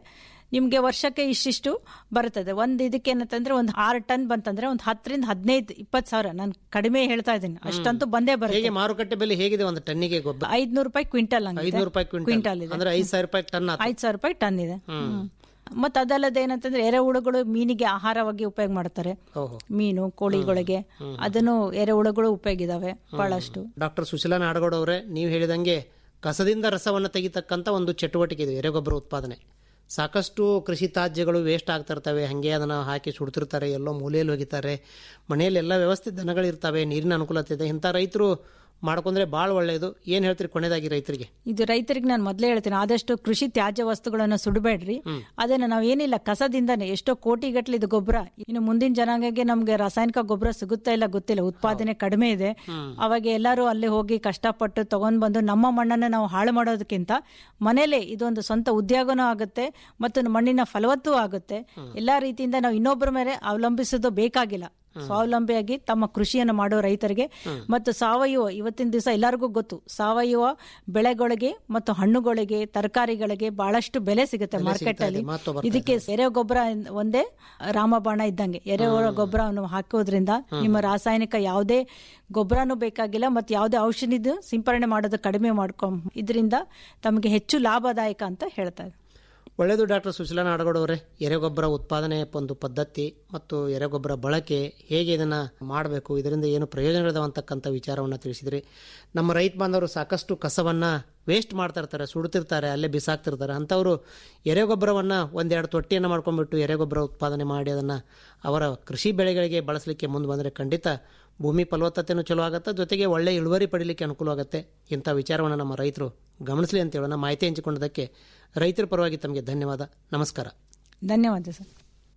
ನಿಮ್ಗೆ ವರ್ಷಕ್ಕೆ ಇಷ್ಟಿಷ್ಟು ಬರುತ್ತದೆ ಒಂದ್ ಇದಕ್ಕೆ ಏನಂತಂದ್ರೆ ಒಂದು ಆರು ಟನ್ ಬಂತಂದ್ರೆ ಒಂದು ಹತ್ತರಿಂದ ಹದಿನೈದು ಇಪ್ಪತ್ತು ಸಾವಿರ ನಾನು ಕಡಿಮೆ ಹೇಳ್ತಾ ಇದ್ದೀನಿ ಅಷ್ಟಂತೂ ಬಂದೇ ಹೇಗೆ ಬರುತ್ತೆ ಮಾರುಕಟ್ಟೆ ಬೆಲೆ ಹೇಗಿದೆ ಒಂದು ಟನ್ನಿಗೆ ಗೊಬ್ಬರ ಐದ್ನೂರು ರೂಪಾಯಿ ಕ್ವಿಂಟಲ್ ಐದ್ನೂರು ರೂಪಾಯಿ ಕ್ವಿಂಟಲ್ ಕ್ವಿಂಟಲ್ ಇದೆ ಅಂದ್ರೆ ಐದು ಸಾವಿರ ರೂಪಾಯಿ ಟನ್ ಆತು. ಐದು ಸಾವಿರ ರೂಪಾಯಿ ಟನ್ ಇದೆ ಮತ್ತೆ ಅದಲ್ಲದೆ ಏನಂತಂದ್ರೆ ಎರೆಹುಳುಗಳು ಮೀನಿಗೆ ಆಹಾರವಾಗಿ ಉಪಯೋಗ ಮಾಡ್ತಾರೆ ಓಹೋ ಮೀನು ಕೋಳಿಗಳಿಗೆ ಅದನ್ನು ಎರೆಹುಳುಗಳು ಉಪಯೋಗ ಇದಾವೆ ಬಹಳಷ್ಟು ಡಾಕ್ಟರ್ ಸುಶೀಲಾ ನಾಡಗೌಡ ಅವರೇ ನೀವು ಹೇಳಿದಂಗೆ ಕಸದಿಂದ ರಸವನ್ನು ತೆಗಿತಕ್ಕಂಥ ಒಂದು ಚಟುವಟಿಕೆ ಇದು ಎರೆಗೊಬ್ಬರ ಉತ್ಪಾದನೆ ಸಾಕಷ್ಟು ಕೃಷಿ ತ್ಯಾಜ್ಯಗಳು ವೇಸ್ಟ್ ಆಗ್ತಾ ಇರ್ತವೆ ಹಾಗೆ ಅದನ್ನು ಹಾಕಿ ಸುಡ್ತಿರ್ತಾರೆ ಎಲ್ಲೋ ಮೂಲೆಯಲ್ಲಿ ಒಗಿತಾರೆ ಮನೆಯಲ್ಲಿ ಎಲ್ಲ ವ್ಯವಸ್ಥೆ ದನಗಳಿರ್ತವೆ ನೀರಿನ ಅನುಕೂಲತೆ ಇದೆ ಇಂಥ ರೈತರು ಮಾಡ್ಕೊಂಡ್ರೆ ಭಾಳ ಒಳ್ಳೆಯದು ಏನು ಹೇಳ್ತೀರಿ ಕೊನೆಯದಾಗಿ ರೈತರಿಗೆ ಇದು ರೈತರಿಗೆ ನಾನು ಮೊದಲೇ ಹೇಳ್ತೀನಿ ಆದಷ್ಟು ಕೃಷಿ ತ್ಯಾಜ್ಯ ವಸ್ತುಗಳನ್ನು ಸುಡಬೇಡ್ರಿ ಅದನ್ನ ನಾವ್ ಏನಿಲ್ಲ ಕಸದಿಂದಾನೆ ಎಷ್ಟೋ ಕೋಟಿಗಟ್ಲೆ ಇದು ಗೊಬ್ಬರ ಇನ್ನು ಮುಂದಿನ ಜನಾಂಗಕ್ಕೆ ನಮ್ಗೆ ರಾಸಾಯನಿಕ ಗೊಬ್ಬರ ಸಿಗುತ್ತಾ ಇಲ್ಲ ಗೊತ್ತಿಲ್ಲ ಉತ್ಪಾದನೆ ಕಡಿಮೆ ಇದೆ ಅವಾಗ ಎಲ್ಲರೂ ಅಲ್ಲಿ ಹೋಗಿ ಕಷ್ಟಪಟ್ಟು ತಗೊಂಡ್ ಬಂದು ನಮ್ಮ ಮಣ್ಣನ್ನು ನಾವು ಹಾಳು ಮಾಡೋದಕ್ಕಿಂತ ಮನೇಲೆ ಇದೊಂದು ಸ್ವಂತ ಉದ್ಯೋಗನೂ ಆಗುತ್ತೆ ಮತ್ತು ಮಣ್ಣಿನ ಫಲವತ್ತೂ ಆಗುತ್ತೆ ಎಲ್ಲಾ ರೀತಿಯಿಂದ ನಾವು ಇನ್ನೊಬ್ಬರ ಮೇಲೆ ಅವಲಂಬಿಸೋದು ಬೇಕಾಗಿಲ್ಲ ಸ್ವಾವಲಂಬಿಯಾಗಿ ತಮ್ಮ ಕೃಷಿಯನ್ನು ಮಾಡೋ ರೈತರಿಗೆ ಮತ್ತು ಸಾವಯವ ಇವತ್ತಿನ ದಿವಸ ಎಲ್ಲರಿಗೂ ಗೊತ್ತು ಸಾವಯವ ಬೆಳೆಗಳಿಗೆ ಮತ್ತು ಹಣ್ಣುಗಳಿಗೆ ತರಕಾರಿಗಳಿಗೆ ಬಹಳಷ್ಟು ಬೆಲೆ ಸಿಗುತ್ತೆ ಮಾರ್ಕೆಟ್ ಅಲ್ಲಿ ಮಹತ್ವ ಬರ್ತಾ ಇದಕ್ಕೆ ಎರೆ ಗೊಬ್ಬರ ಒಂದೇ ರಾಮಬಾಣ ಇದ್ದಂಗೆ ಎರೆ ಗೊಬ್ಬರವನ್ನು ಹಾಕೋದ್ರಿಂದ ನಿಮ್ಮ ರಾಸಾಯನಿಕ ಯಾವುದೇ ಗೊಬ್ಬರನೂ ಬೇಕಾಗಿಲ್ಲ ಮತ್ತು ಯಾವುದೇ ಔಷಧಿದು ಸಿಂಪರಣೆ ಮಾಡೋದು ಕಡಿಮೆ ಮಾಡ್ಕೊ ಇದರಿಂದ ತಮಗೆ ಹೆಚ್ಚು ಲಾಭದಾಯಕ ಅಂತ ಹೇಳ್ತಾರೆ ಒಳ್ಳೆಯದು ಡಾಕ್ಟರ್ ಸುಶೀಲಾ ನಾಡಗೌಡ ಅವರೇ ಎರೆಗೊಬ್ಬರ ಉತ್ಪಾದನೆ ಒಂದು ಪದ್ಧತಿ ಮತ್ತು ಎರೆಗೊಬ್ಬರ ಬಳಕೆ ಹೇಗೆ ಇದನ್ನು ಮಾಡಬೇಕು ಇದರಿಂದ ಏನು ಪ್ರಯೋಜನಗಳಿದಾವೆ ಅಂತಕ್ಕಂಥ ವಿಚಾರವನ್ನು ತಿಳಿಸಿದ್ರಿ ನಮ್ಮ ರೈತ ಬಾಂಧವರು ಸಾಕಷ್ಟು ಕಸವನ್ನು ವೇಸ್ಟ್ ಮಾಡ್ತಾ ಇರ್ತಾರೆ ಸುಡ್ತಿರ್ತಾರೆ ಅಲ್ಲೇ ಬಿಸಾಕ್ತಿರ್ತಾರೆ ಅಂಥವರು ಎರೆಗೊಬ್ಬರವನ್ನು ಒಂದೆರಡು ತೊಟ್ಟಿಯನ್ನು ಮಾಡ್ಕೊಂಡ್ಬಿಟ್ಟು ಎರೆಗೊಬ್ಬರ ಉತ್ಪಾದನೆ ಮಾಡಿ ಅದನ್ನು ಅವರ ಕೃಷಿ ಬೆಳೆಗಳಿಗೆ ಬಳಸಲಿಕ್ಕೆ ಮುಂದೆ ಬಂದರೆ ಖಂಡಿತ ಭೂಮಿ ಫಲವತ್ತತೆನೂ ಚಲೋ ಆಗುತ್ತೆ ಜೊತೆಗೆ ಒಳ್ಳೆ ಇಳುವರಿ ಪಡೀಲಿಕ್ಕೆ ಅನುಕೂಲವಾಗುತ್ತೆ ಇಂಥ ವಿಚಾರವನ್ನು ನಮ್ಮ ರೈತರು ಗಮನಿಸಲಿ ಅಂತ ಹೇಳೋಣ ಮಾಹಿತಿ ಹಂಚಿಕೊಂಡದಕ್ಕೆ ರೈತರ ಪರವಾಗಿ ತಮಗೆ ಧನ್ಯವಾದ ನಮಸ್ಕಾರ ಧನ್ಯವಾದ ಸರ್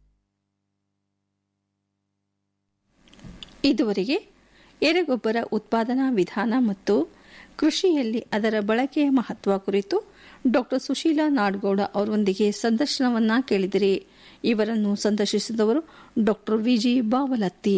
ಇದುವರೆಗೆ ಎರೆಗೊಬ್ಬರ ಉತ್ಪಾದನಾ ವಿಧಾನ ಮತ್ತು ಕೃಷಿಯಲ್ಲಿ ಅದರ ಬಳಕೆಯ ಮಹತ್ವ ಕುರಿತು ಡಾಕ್ಟರ್ ಸುಶೀಲಾ ನಾಡಗೌಡ ಅವರೊಂದಿಗೆ ಸಂದರ್ಶನವನ್ನ ಕೇಳಿದಿರಿ ಇವರನ್ನು ಸಂದರ್ಶಿಸಿದವರು ಡಾಕ್ಟರ್ ವಿಜಿ ಬಾವಲತ್ತಿ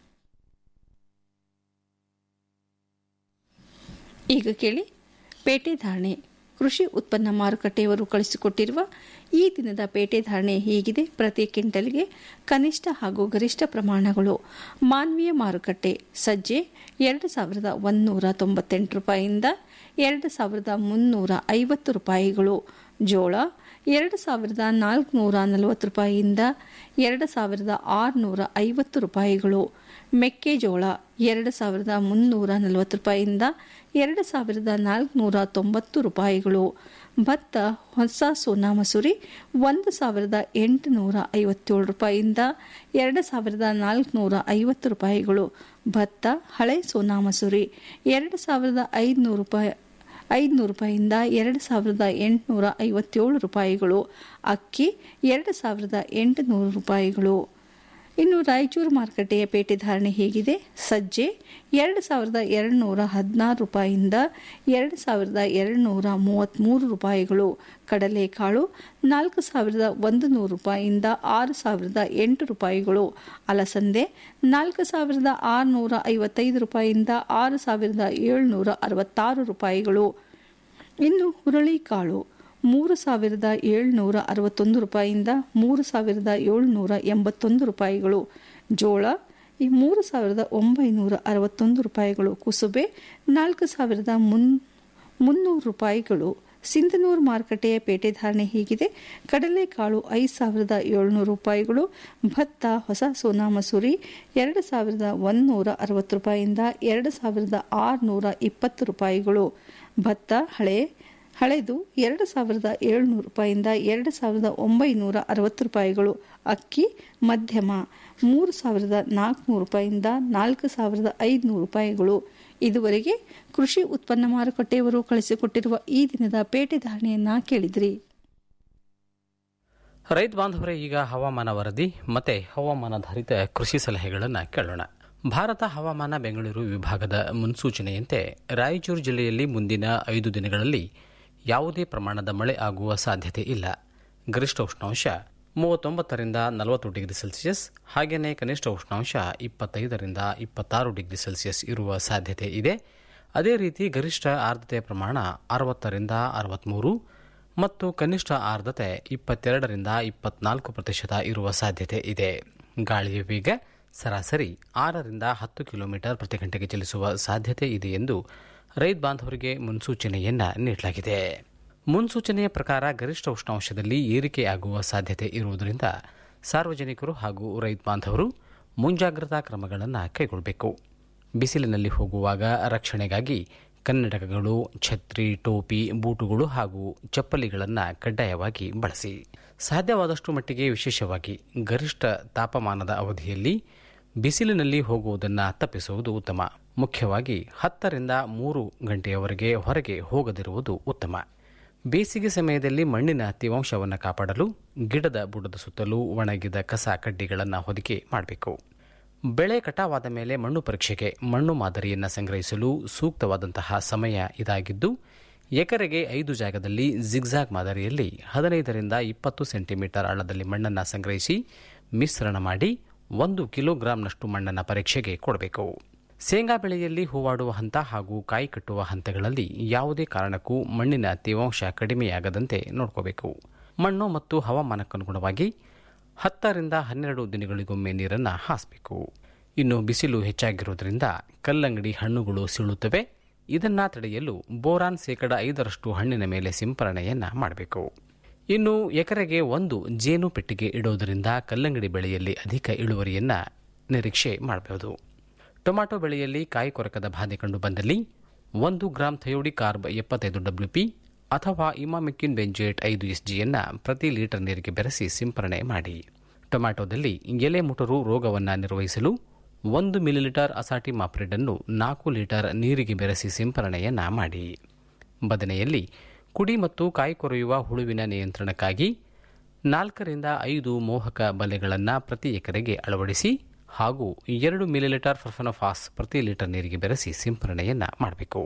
ಈಗ ಕೇಳಿ ಪೇಟೆ ಧಾರಣೆ ಕೃಷಿ ಉತ್ಪನ್ನ ಮಾರುಕಟ್ಟೆಯವರು ಕಳಿಸಿಕೊಟ್ಟಿರುವ ಈ ದಿನದ ಪೇಟೆ ಧಾರಣೆ ಹೀಗಿದೆ ಪ್ರತಿ ಕ್ವಿಂಟಲ್ಗೆ ಕನಿಷ್ಠ ಹಾಗೂ ಗರಿಷ್ಠ ಪ್ರಮಾಣಗಳು ಮಾನವೀಯ ಮಾರುಕಟ್ಟೆ ಸಜ್ಜೆ ಎರಡು ಸಾವಿರದ ಒಂದೂರ ತೊಂಬತ್ತೆಂಟು ರೂಪಾಯಿಯಿಂದ ಎರಡು ಸಾವಿರದ ಮುನ್ನೂರ ಐವತ್ತು ರೂಪಾಯಿಗಳು ಜೋಳ ಎರಡು ಸಾವಿರದ ನಾಲ್ಕುನೂರ ನಲವತ್ತು ರೂಪಾಯಿಯಿಂದ ಎರಡು ಸಾವಿರದ ಆರುನೂರ ಐವತ್ತು ರೂಪಾಯಿಗಳು ಮೆಕ್ಕೆಜೋಳ ಎರಡು ಸಾವಿರದ ಮುನ್ನೂರ ನಲವತ್ತು ರೂಪಾಯಿಯಿಂದ ಎರಡು ಸಾವಿರದ ನಾಲ್ಕುನೂರ ತೊಂಬತ್ತು ರೂಪಾಯಿಗಳು ಭತ್ತ ಹೊಸ ಸೋನಾ ಮಸೂರಿ ಒಂದು ಸಾವಿರದ ಎಂಟುನೂರ ಐವತ್ತೇಳು ರೂಪಾಯಿಯಿಂದ ಎರಡು ಸಾವಿರದ ನಾಲ್ಕುನೂರ ಐವತ್ತು ರೂಪಾಯಿಗಳು ಭತ್ತ ಹಳೆ ಸೋನಾ ಮಸೂರಿ ಎರಡು ಸಾವಿರದ ಐದುನೂರು ರೂಪಾಯಿ ಐದುನೂರು ರೂಪಾಯಿಯಿಂದ ಎರಡು ಸಾವಿರದ ಎಂಟುನೂರ ಐವತ್ತೇಳು ರೂಪಾಯಿಗಳು ಅಕ್ಕಿ ಎರಡು ಸಾವಿರದ ಎಂಟುನೂರು ರೂಪಾಯಿಗಳು ಇನ್ನು ರಾಯಚೂರು ಮಾರುಕಟ್ಟೆಯ ಪೇಟೆ ಧಾರಣೆ ಹೀಗಿದೆ ಸಜ್ಜೆ ಎರಡು ಸಾವಿರದ ಎರಡುನೂರ ಹದಿನಾರು ರೂಪಾಯಿಯಿಂದ ಎರಡು ಸಾವಿರದ ಎರಡುನೂರ ಮೂವತ್ತ್ಮೂರು ರೂಪಾಯಿಗಳು ಕಡಲೆಕಾಳು ನಾಲ್ಕು ಸಾವಿರದ ಒಂದು ನೂರು ರೂಪಾಯಿಯಿಂದ ಆರು ಸಾವಿರದ ಎಂಟು ರೂಪಾಯಿಗಳು ಅಲಸಂದೆ ನಾಲ್ಕು ಸಾವಿರದ ಆರುನೂರ ಐವತ್ತೈದು ರೂಪಾಯಿಯಿಂದ ಆರು ಸಾವಿರದ ಏಳುನೂರ ಅರವತ್ತಾರು ರೂಪಾಯಿಗಳು ಇನ್ನು ಹುರುಳಿಕಾಳು ಮೂರು ಸಾವಿರದ ಏಳುನೂರ ಅರವತ್ತೊಂದು ರೂಪಾಯಿಯಿಂದ ಮೂರು ಸಾವಿರದ ಏಳುನೂರ ಎಂಬತ್ತೊಂದು ರೂಪಾಯಿಗಳು ಜೋಳ ಈ ಮೂರು ಸಾವಿರದ ಒಂಬೈನೂರ ಅರವತ್ತೊಂದು ರೂಪಾಯಿಗಳು ಕುಸುಬೆ ನಾಲ್ಕು ಸಾವಿರದ ಮುನ್ ಮುನ್ನೂರು ರೂಪಾಯಿಗಳು ಸಿಂಧನೂರು ಮಾರುಕಟ್ಟೆಯ ಪೇಟೆ ಧಾರಣೆ ಹೀಗಿದೆ ಕಡಲೆಕಾಳು ಐದು ಸಾವಿರದ ಏಳುನೂರು ರೂಪಾಯಿಗಳು ಭತ್ತ ಹೊಸ ಸೋನಾ ಮಸೂರಿ ಎರಡು ಸಾವಿರದ ಒಂದುನೂರ ಅರವತ್ತು ರೂಪಾಯಿಯಿಂದ ಎರಡು ಸಾವಿರದ ಆರುನೂರ ಇಪ್ಪತ್ತು ರೂಪಾಯಿಗಳು ಭತ್ತ ಹಳೆ ಹಳೆದು ಎರಡು ಸಾವಿರದ ಏಳುನೂರು ರೂಪಾಯಿಯಿಂದ ಎರಡು ಸಾವಿರದ ಒಂಬೈನೂರ ಅರವತ್ತು ರೂಪಾಯಿಗಳು ಅಕ್ಕಿ ಮಧ್ಯಮ ಮೂರು ಸಾವಿರದ ನಾಲ್ಕುನೂರು ರೂಪಾಯಿಯಿಂದ ನಾಲ್ಕು ಸಾವಿರದ ಐದುನೂರು ರೂಪಾಯಿಗಳು ಇದುವರೆಗೆ ಕೃಷಿ ಉತ್ಪನ್ನ ಮಾರುಕಟ್ಟೆಯವರು ಕಳಿಸಿಕೊಟ್ಟಿರುವ ಈ ದಿನದ ಪೇಟೆ ಧಾರಣೆಯನ್ನ ಕೇಳಿದ್ರಿ ರೈತ ಬಾಂಧವರೇ ಈಗ ಹವಾಮಾನ ವರದಿ ಮತ್ತೆ ಹವಾಮಾನಾಧಾರಿತ ಕೃಷಿ ಸಲಹೆಗಳನ್ನು ಕೇಳೋಣ ಭಾರತ ಹವಾಮಾನ ಬೆಂಗಳೂರು ವಿಭಾಗದ ಮುನ್ಸೂಚನೆಯಂತೆ ರಾಯಚೂರು ಜಿಲ್ಲೆಯಲ್ಲಿ ಮುಂದಿನ ಐದು ದಿನಗಳಲ್ಲಿ ಯಾವುದೇ ಪ್ರಮಾಣದ ಮಳೆ ಆಗುವ ಸಾಧ್ಯತೆ ಇಲ್ಲ ಗರಿಷ್ಠ ಉಷ್ಣಾಂಶ ಮೂವತ್ತೊಂಬತ್ತರಿಂದ ನಲವತ್ತು ಡಿಗ್ರಿ ಸೆಲ್ಸಿಯಸ್ ಹಾಗೆಯೇ ಕನಿಷ್ಠ ಉಷ್ಣಾಂಶ ಇಪ್ಪತ್ತೈದರಿಂದ ಇಪ್ಪತ್ತಾರು ಡಿಗ್ರಿ ಸೆಲ್ಸಿಯಸ್ ಇರುವ ಸಾಧ್ಯತೆ ಇದೆ ಅದೇ ರೀತಿ ಗರಿಷ್ಠ ಆರ್ದ್ರತೆ ಪ್ರಮಾಣ ಅರವತ್ತರಿಂದ ಅರವತ್ತ್ಮೂರು ಮತ್ತು ಕನಿಷ್ಠ ಆರ್ದ್ರತೆ ಇಪ್ಪತ್ತೆರಡರಿಂದ ಇಪ್ಪತ್ನಾಲ್ಕು ಪ್ರತಿಶತ ಇರುವ ಸಾಧ್ಯತೆ ಇದೆ ಗಾಳಿಯ ವೇಗ ಸರಾಸರಿ ಆರರಿಂದ ಹತ್ತು ಕಿಲೋಮೀಟರ್ ಪ್ರತಿ ಗಂಟೆಗೆ ಚಲಿಸುವ ಸಾಧ್ಯತೆ ಇದೆ ಎಂದು ರೈತ ಬಾಂಧವರಿಗೆ ಮುನ್ಸೂಚನೆಯನ್ನ ನೀಡಲಾಗಿದೆ ಮುನ್ಸೂಚನೆಯ ಪ್ರಕಾರ ಗರಿಷ್ಠ ಉಷ್ಣಾಂಶದಲ್ಲಿ ಏರಿಕೆಯಾಗುವ ಸಾಧ್ಯತೆ ಇರುವುದರಿಂದ ಸಾರ್ವಜನಿಕರು ಹಾಗೂ ರೈತ ಬಾಂಧವರು ಮುಂಜಾಗ್ರತಾ ಕ್ರಮಗಳನ್ನು ಕೈಗೊಳ್ಳಬೇಕು ಬಿಸಿಲಿನಲ್ಲಿ ಹೋಗುವಾಗ ರಕ್ಷಣೆಗಾಗಿ ಕನ್ನಡಕಗಳು ಛತ್ರಿ ಟೋಪಿ ಬೂಟುಗಳು ಹಾಗೂ ಚಪ್ಪಲಿಗಳನ್ನು ಕಡ್ಡಾಯವಾಗಿ ಬಳಸಿ ಸಾಧ್ಯವಾದಷ್ಟು ಮಟ್ಟಿಗೆ ವಿಶೇಷವಾಗಿ ಗರಿಷ್ಠ ತಾಪಮಾನದ ಅವಧಿಯಲ್ಲಿ ಬಿಸಿಲಿನಲ್ಲಿ ಹೋಗುವುದನ್ನು ತಪ್ಪಿಸುವುದು ಉತ್ತಮ ಮುಖ್ಯವಾಗಿ ಹತ್ತರಿಂದ ಮೂರು ಗಂಟೆಯವರೆಗೆ ಹೊರಗೆ ಹೋಗದಿರುವುದು ಉತ್ತಮ ಬೇಸಿಗೆ ಸಮಯದಲ್ಲಿ ಮಣ್ಣಿನ ತೇವಾಂಶವನ್ನು ಕಾಪಾಡಲು ಗಿಡದ ಬುಡದ ಸುತ್ತಲೂ ಒಣಗಿದ ಕಸ ಕಡ್ಡಿಗಳನ್ನು ಹೊದಿಕೆ ಮಾಡಬೇಕು ಬೆಳೆ ಕಟಾವಾದ ಮೇಲೆ ಮಣ್ಣು ಪರೀಕ್ಷೆಗೆ ಮಣ್ಣು ಮಾದರಿಯನ್ನು ಸಂಗ್ರಹಿಸಲು ಸೂಕ್ತವಾದಂತಹ ಸಮಯ ಇದಾಗಿದ್ದು ಎಕರೆಗೆ ಐದು ಜಾಗದಲ್ಲಿ ಜಿಗ್ಜಾಗ್ ಮಾದರಿಯಲ್ಲಿ ಹದಿನೈದರಿಂದ ಇಪ್ಪತ್ತು ಸೆಂಟಿಮೀಟರ್ ಆಳದಲ್ಲಿ ಮಣ್ಣನ್ನು ಸಂಗ್ರಹಿಸಿ ಮಿಶ್ರಣ ಮಾಡಿ ಒಂದು ಕಿಲೋಗ್ರಾಂನಷ್ಟು ಮಣ್ಣನ್ನು ಪರೀಕ್ಷೆಗೆ ಕೊಡಬೇಕು ಶೇಂಗಾ ಬೆಳೆಯಲ್ಲಿ ಹೂವಾಡುವ ಹಂತ ಹಾಗೂ ಕಾಯಿ ಕಟ್ಟುವ ಹಂತಗಳಲ್ಲಿ ಯಾವುದೇ ಕಾರಣಕ್ಕೂ ಮಣ್ಣಿನ ತೇವಾಂಶ ಕಡಿಮೆಯಾಗದಂತೆ ನೋಡ್ಕೋಬೇಕು ಮಣ್ಣು ಮತ್ತು ಹವಾಮಾನಕ್ಕನುಗುಣವಾಗಿ ಹತ್ತರಿಂದ ಹನ್ನೆರಡು ದಿನಗಳಿಗೊಮ್ಮೆ ನೀರನ್ನು ಹಾಸಬೇಕು ಇನ್ನು ಬಿಸಿಲು ಹೆಚ್ಚಾಗಿರುವುದರಿಂದ ಕಲ್ಲಂಗಡಿ ಹಣ್ಣುಗಳು ಸೀಳುತ್ತವೆ ಇದನ್ನ ತಡೆಯಲು ಬೋರಾನ್ ಶೇಕಡ ಐದರಷ್ಟು ಹಣ್ಣಿನ ಮೇಲೆ ಸಿಂಪರಣೆಯನ್ನ ಮಾಡಬೇಕು ಇನ್ನು ಎಕರೆಗೆ ಒಂದು ಜೇನು ಪೆಟ್ಟಿಗೆ ಇಡುವುದರಿಂದ ಕಲ್ಲಂಗಡಿ ಬೆಳೆಯಲ್ಲಿ ಅಧಿಕ ಇಳುವರಿಯನ್ನ ನಿರೀಕ್ಷೆ ಮಾಡಬಹುದು ಟೊಮ್ಯಾಟೊ ಬೆಳೆಯಲ್ಲಿ ಕಾಯಿ ಕೊರಕದ ಬಾಧೆ ಕಂಡು ಬಂದಲ್ಲಿ ಒಂದು ಗ್ರಾಂ ಥಯೋಡಿ ಕಾರ್ಬ್ ಎಪ್ಪತ್ತೈದು ಡಬ್ಲ್ಯೂಪಿ ಅಥವಾ ಇಮಾಮಿಕ್ಕಿನ್ ಬೆಂಜೇಟ್ ಐದು ಎಸ್ಜಿಯನ್ನು ಪ್ರತಿ ಲೀಟರ್ ನೀರಿಗೆ ಬೆರೆಸಿ ಸಿಂಪರಣೆ ಮಾಡಿ ಟೊಮ್ಯಾಟೊದಲ್ಲಿ ಎಲೆ ಮುಟರು ರೋಗವನ್ನು ನಿರ್ವಹಿಸಲು ಒಂದು ಮಿಲಿಲೀಟರ್ ಅಸಾಟಿ ಮಾಪ್ರಿಡ್ ಅನ್ನು ನಾಲ್ಕು ಲೀಟರ್ ನೀರಿಗೆ ಬೆರೆಸಿ ಸಿಂಪರಣೆಯನ್ನ ಮಾಡಿ ಬದನೆಯಲ್ಲಿ ಕುಡಿ ಮತ್ತು ಕಾಯಿ ಕೊರೆಯುವ ಹುಳುವಿನ ನಿಯಂತ್ರಣಕ್ಕಾಗಿ ನಾಲ್ಕರಿಂದ ಐದು ಮೋಹಕ ಬಲೆಗಳನ್ನು ಪ್ರತಿ ಎಕರೆಗೆ ಅಳವಡಿಸಿ ಹಾಗೂ ಎರಡು ಮಿಲಿಲೀಟರ್ ಫರ್ಫನೋಫಾಸ್ ಪ್ರತಿ ಲೀಟರ್ ನೀರಿಗೆ ಬೆರೆಸಿ ಸಿಂಪರಣೆಯನ್ನ ಮಾಡಬೇಕು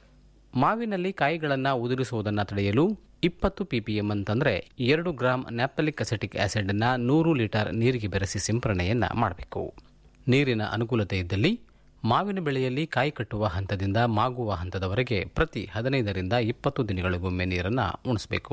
ಮಾವಿನಲ್ಲಿ ಕಾಯಿಗಳನ್ನು ಉದುರಿಸುವುದನ್ನು ತಡೆಯಲು ಇಪ್ಪತ್ತು ಪಿಪಿಎಂ ಅಂತಂದರೆ ಎರಡು ಗ್ರಾಂ ನ್ಯಾಪ್ತಲಿಕ್ ಅಸೆಟಿಕ್ ಆಸಿಡ್ ಅನ್ನ ನೂರು ಲೀಟರ್ ನೀರಿಗೆ ಬೆರೆಸಿ ಸಿಂಪರಣೆಯನ್ನ ಮಾಡಬೇಕು ನೀರಿನ ಅನುಕೂಲತೆ ಇದ್ದಲ್ಲಿ ಮಾವಿನ ಬೆಳೆಯಲ್ಲಿ ಕಾಯಿ ಕಟ್ಟುವ ಹಂತದಿಂದ ಮಾಗುವ ಹಂತದವರೆಗೆ ಪ್ರತಿ ಹದಿನೈದರಿಂದ ಇಪ್ಪತ್ತು ದಿನಗಳಿಗೊಮ್ಮೆ ನೀರನ್ನು ಉಣಿಸಬೇಕು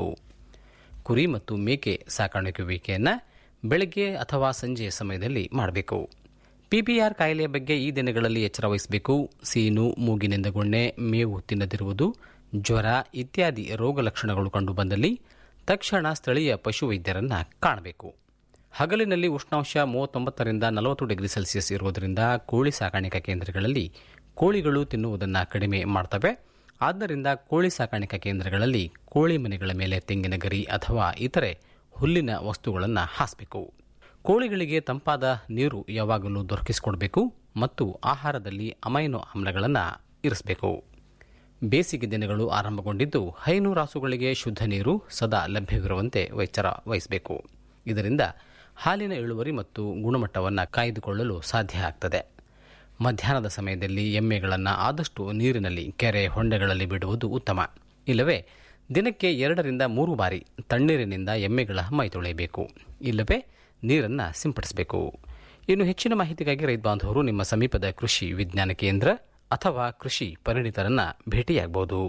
ಕುರಿ ಮತ್ತು ಮೇಕೆ ಸಾಕಾಣಿಕೆಯುವಿಕೆಯನ್ನು ಬೆಳಗ್ಗೆ ಅಥವಾ ಸಂಜೆಯ ಸಮಯದಲ್ಲಿ ಮಾಡಬೇಕು ಪಿಪಿಆರ್ ಕಾಯಿಲೆಯ ಬಗ್ಗೆ ಈ ದಿನಗಳಲ್ಲಿ ಎಚ್ಚರ ವಹಿಸಬೇಕು ಸೀನು ಮೂಗಿನಿಂದ ಗೊಣ್ಣೆ ಮೇವು ತಿನ್ನದಿರುವುದು ಜ್ವರ ಇತ್ಯಾದಿ ರೋಗ ಲಕ್ಷಣಗಳು ಕಂಡುಬಂದಲ್ಲಿ ತಕ್ಷಣ ಸ್ಥಳೀಯ ಪಶುವೈದ್ಯರನ್ನ ಕಾಣಬೇಕು ಹಗಲಿನಲ್ಲಿ ಉಷ್ಣಾಂಶ ಮೂವತ್ತೊಂಬತ್ತರಿಂದ ನಲವತ್ತು ಡಿಗ್ರಿ ಸೆಲ್ಸಿಯಸ್ ಇರುವುದರಿಂದ ಕೋಳಿ ಸಾಕಾಣಿಕಾ ಕೇಂದ್ರಗಳಲ್ಲಿ ಕೋಳಿಗಳು ತಿನ್ನುವುದನ್ನು ಕಡಿಮೆ ಮಾಡ್ತವೆ ಆದ್ದರಿಂದ ಕೋಳಿ ಸಾಕಾಣಿಕಾ ಕೇಂದ್ರಗಳಲ್ಲಿ ಕೋಳಿ ಮನೆಗಳ ಮೇಲೆ ತೆಂಗಿನ ಗರಿ ಅಥವಾ ಇತರೆ ಹುಲ್ಲಿನ ವಸ್ತುಗಳನ್ನು ಹಾಸಬೇಕು ಕೋಳಿಗಳಿಗೆ ತಂಪಾದ ನೀರು ಯಾವಾಗಲೂ ದೊರಕಿಸಿಕೊಡಬೇಕು ಮತ್ತು ಆಹಾರದಲ್ಲಿ ಅಮೈನೋ ಆಮ್ಲಗಳನ್ನು ಇರಿಸಬೇಕು ಬೇಸಿಗೆ ದಿನಗಳು ಆರಂಭಗೊಂಡಿದ್ದು ಹೈನು ರಾಸುಗಳಿಗೆ ಶುದ್ಧ ನೀರು ಸದಾ ಲಭ್ಯವಿರುವಂತೆ ಎಚ್ಚರ ವಹಿಸಬೇಕು ಇದರಿಂದ ಹಾಲಿನ ಇಳುವರಿ ಮತ್ತು ಗುಣಮಟ್ಟವನ್ನು ಕಾಯ್ದುಕೊಳ್ಳಲು ಸಾಧ್ಯ ಆಗ್ತದೆ ಮಧ್ಯಾಹ್ನದ ಸಮಯದಲ್ಲಿ ಎಮ್ಮೆಗಳನ್ನು ಆದಷ್ಟು ನೀರಿನಲ್ಲಿ ಕೆರೆ ಹೊಂಡೆಗಳಲ್ಲಿ ಬಿಡುವುದು ಉತ್ತಮ ಇಲ್ಲವೇ ದಿನಕ್ಕೆ ಎರಡರಿಂದ ಮೂರು ಬಾರಿ ತಣ್ಣೀರಿನಿಂದ ಎಮ್ಮೆಗಳ ಮೈ ತೊಳೆಯಬೇಕು ಇಲ್ಲವೇ ನೀರನ್ನು ಸಿಂಪಡಿಸಬೇಕು ಇನ್ನು ಹೆಚ್ಚಿನ ಮಾಹಿತಿಗಾಗಿ ರೈತ ಬಾಂಧವರು ನಿಮ್ಮ ಸಮೀಪದ ಕೃಷಿ ವಿಜ್ಞಾನ ಕೇಂದ್ರ ಅಥವಾ ಕೃಷಿ ಪರಿಣಿತರನ್ನ ಭೇಟಿಯಾಗಬಹುದು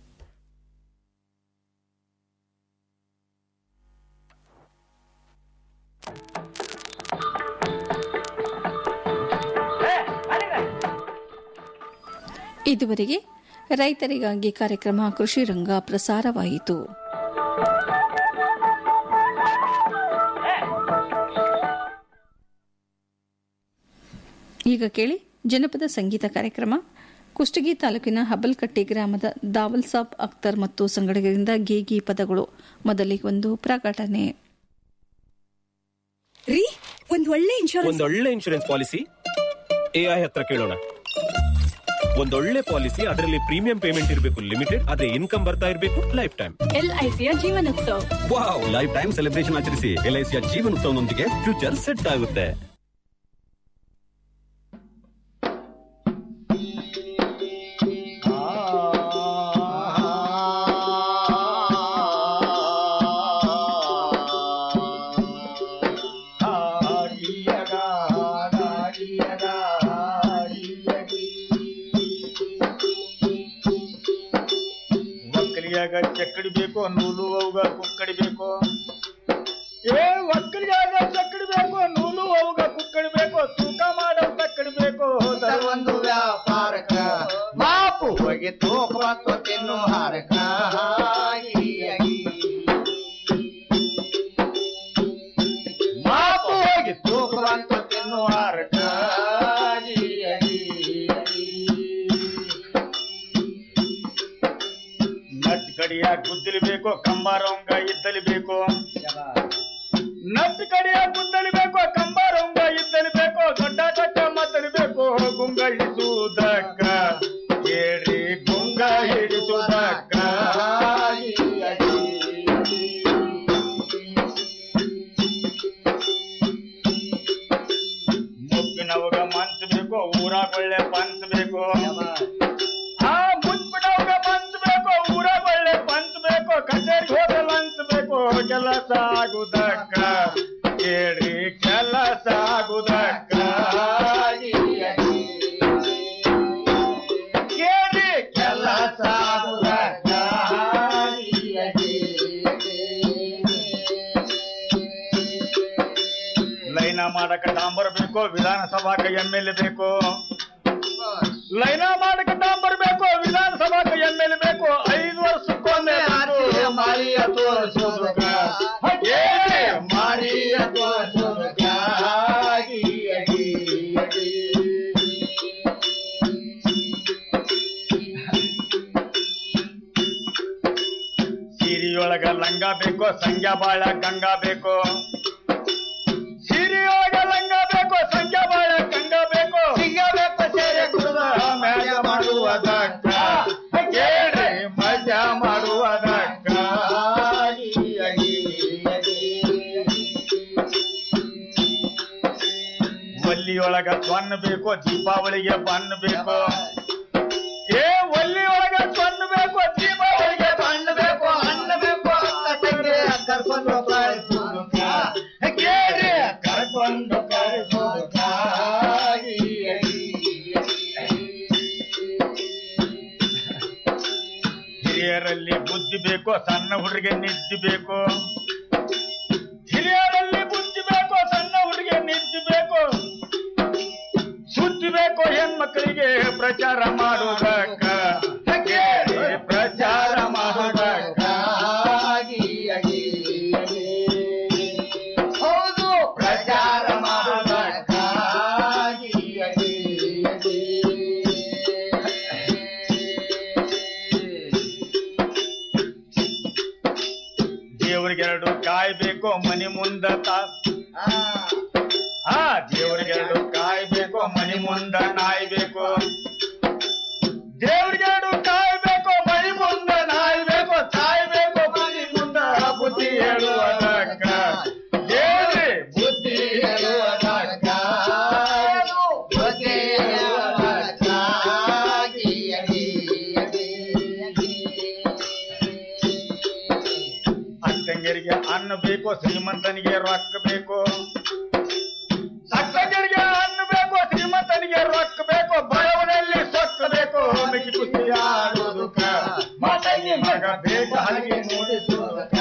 ಇದುವರೆಗೆ ರೈತರಿಗಾಗಿ ಕಾರ್ಯಕ್ರಮ ಕೃಷಿ ರಂಗ ಪ್ರಸಾರವಾಯಿತು ಈಗ ಕೇಳಿ ಜನಪದ ಸಂಗೀತ ಕಾರ್ಯಕ್ರಮ ಕುಷ್ಟಗಿ ತಾಲೂಕಿನ ಹಬಲ್ಕಟ್ಟಿ ಗ್ರಾಮದ ದಾವಲ್ ಸಾಬ್ ಅಖ್ತರ್ ಮತ್ತು ಸಂಗಡಿಗರಿಂದ ಗೇಗಿ ಪದಗಳು ಮೊದಲಿಗೆ ಒಂದು ಪ್ರಕಟಣೆ ರೀ ಒಂದ್ ಒಳ್ಳೆ ಇನ್ಶೂರೆನ್ಸ್ ಒಂದೊಳ್ಳೆ ಇನ್ಶೂರೆನ್ಸ್ ಪಾಲಿಸಿ ಎಐ ಹತ್ರ ಕೇಳೋಣ ಒಂದೊಳ್ಳೆ ಪಾಲಿಸಿ ಅದರಲ್ಲಿ ಪ್ರೀಮಿಯಂ ಪೇಮೆಂಟ್ ಇರಬೇಕು ಲಿಮಿಟೆಡ್ ಅದೇ ಇನ್ಕಮ್ ಬರ್ತಾ ಇರಬೇಕು ಲೈಫ್ ಟೈಮ್ ಎಲ್ಐಸಿಯ Jeevan Utsav wow life time celebration ಆಚರಿಸಿ ಎಲ್ಐಸಿಯ ಜೀವನೋತ್ಸವನೊಂದಿಗೆ ಫ್ಯೂಚರ್ ಸೆಟ್ ಆಗುತ್ತೆ ಮಕ್ಕಳಿಯ ಗಜ್ಜೆ ಚಕ್ಕಡಿ ಬೇಕು ನೂಲು ಅವುಗ ಕುಕ್ಕಡಿ ಬೇಕು ಏ ಒಕ್ಕಲಿಗಾಗ ಚಕ್ಕಡಿ ಬೇಕು ನೂಲು ಅವುಗ ಕುಕ್ಕಡಿ ಬೇಕು ತೂಕ ಮಾಡೋ ತಕ್ಕಡಿ ಬೇಕು ಒಂದು ವ್ಯಾಪಾರಕ ಮಾಪು ಹೋಗಿ ತೂಕ ಮತ್ತು ತಿನ್ನು ಹಾರಕ ಮಾಪು ಹೋಗಿ ತೂಕ ಮತ್ತು ತಿನ್ನು ಹಾರಕ ನಟ್ ಕಡಿಯ ಗುದ್ದಲಿ ಬೇಕು ಕಂಬಾರವಂಗ ಇದ್ದಲಿ ಬೇಕು ನಟ್ ಕಡಿಯ ಗುದ್ದಲಿ ಬೇಕು ಕಂಬಾರವಂಗ ಇದ್ದಲಿ ಬೇಕು ದೊಡ್ಡ ದೊಡ್ಡ ಮದ್ದಲಿ ಬೇಕು ಗುಂಗ ಹಿಡಿಸುವುದಕ್ಕ ಕೇಳಿ ಗುಂಗ ಹಿಡಿಸುವುದಕ್ಕ ಮುಪ್ಪಿನವಗ ಮನ್ಸ್ ಬೇಕು ಊರಾಗ ಒಳ್ಳೆ ಪಂಚ್ ಬೇಕು ಆ ಮುಚ್ಬಿಡವ್ಗ ಪಂಚ್ ಬೇಕು ಊರಾಗ ಒಳ್ಳೆ ಪಂಚ್ ಬೇಕು ಕಚೇರಿಗೆ ಹೋದ ಲಂಚ್ ಬೇಕು ಕೆಲಸ ಆಗುದಕ್ಕ ಕೇಳಿ ಕೆಲಸ ಆಗುದಕ್ಕ ಕೇಳಿ ಕೆಲಸ ಆಗುದಕ್ಕ ಲೈನ ಮಾಡಕ ಡಾಂಬರ್ ಬೇಕು ವಿಧಾನಸಭಾಕ ಎಂ ಎಲ್ ಎ ಬೇಕು ಲೈನ ಮಾಡಕ ಡಾಂಬರ್ ಬೇಕು ವಿಧಾನಸಭಾಕ ಎಂ ಎಲ್ ಎ ಬೇಕು ಐದು ವರ್ಷಕ್ಕೊಮ್ಮೆ ಬಂದು ಮಾರಿಯ ತೋರಿಸೋದಕ್ಕ ಮಾರಿಯ ತೋರಿಸೋದಕ್ಕ ಸೀರಿಯೊಳಗ ಲಂಗ ಬೇಕು ಸಂಗ್ಯಾ ಬಾಳ ಗಂಗಾ ಬೇಕು ಸೀರಿಯೊಳಗ ಲಂಗ ಬೇಕು ಸಂಗ್ಯಾ ಬಾಳ ಗಂಗಾ ಬೇಕು ಸಿಗಬೇಕು ಸೇರೆ ಕುಡಿದ ಮ್ಯಾಗ ಮಾಡುವುದಕ್ಕ ಕೇಳ್ರಿ ಮಜಾ ಮಾಡುವುದಕ್ಕ ಒಲ್ಲಿಯೊಳಗ ಸ್ವರ್ಣ ಬೇಕು ದೀಪಾವಳಿಗೆ ಬಣ್ಣ ಬೇಕು ಏ ಒಲ್ಲಿಯೊಳಗ ಸ್ವರ್ಣ ಬೇಕು ದೀಪಾವಳಿಗೆ ಬಣ್ಣ ಬೇಕು ಅನ್ನ ಬೇಕು ಅಕ್ಕ ತಂಗಿ ಕರ್ಕೊಂಡು ಕಳಿಸೋದಕ್ಕ ಕೇಳ್ರಿ ಕರ್ಕೊಂಡು ಕಳಿಸೋದಕ್ಕ ಹಿರಿಯರಲ್ಲಿ ಬುದ್ಧಿ ಬೇಕು ಸಣ್ಣ ಹುಡುಗಿಗೆ ನಿದ್ದೆ ಬೇಕು ಹಿರಿಯರಲ್ಲಿ ಬುದ್ಧಿ ಬೇಕು ಸಣ್ಣ ಹುಡುಗಿಗೆ ನಿದ್ದೆ ಬೇಕು ಸುದ್ದಿ ಬೇಕು ಹೆಣ್ಮಕ್ಳಿಗೆ ಪ್ರಚಾರ ಮಾಡುವುದಕ್ಕ ಕೇಳಿ ಪ್ರಚಾರ ಮಾಡುವುದಕ್ಕ ಹೌದು ಪ್ರಚಾರ ಮಾಡುವುದಕ್ಕ ದೇವರಿಗೆರಡು ಕಾಯಿ ಬೇಕು ಮನಿ ಮುಂದ ತಾ ಆ ದೇವರಿಗೆರಡು ಕಾಯಿ ಬೇಕು ಮನಿ ಮುಂದ ನಾಯಿ ಬೇಕು ದೇವರಿಗೆರಡು ಕಾಯಿ ಬೇಕು ಮನಿ ಮುಂದ ನಾಯಿ ಬೇಕು ತಾಯಿ ಬೇಕು ಮನಿ ಮುಂದ ಬುದ್ಧಿ ಹೇಳುವುದಕ್ಕ ದೇವ್ರಿ ಬುದ್ಧಿ ಹೇಳುವುದಕ್ಕ ಬುದ್ಧಿ ಹೇಳುವುದಕ್ಕ ಅಕ್ಕಂಗರಿಗೆ ಅನ್ನ ಬೇಕು ಶ್ರೀಮಂತನಿಗೆ ರೊಕ್ಕ ಬೇಕು ಅಕ್ಕಂಗರಿಗೆ ಅನ್ನ ಬೇಕು ಶ್ರೀಮಂತನಿಗೆ ರೊಕ್ಕ ಬೇಕು ಬಡವನಲ್ಲಿ ಸೊಕ್ಕ ಬೇಕು ಮಿಕ್ಕಿ ಕುಸ್ತಿ ಆಡೋದಕ್ಕ ಮತಂಗಿ ಮಗ ಬೇಕು ಹಲಗೆ ನೋಡಿಸೋದಕ್ಕ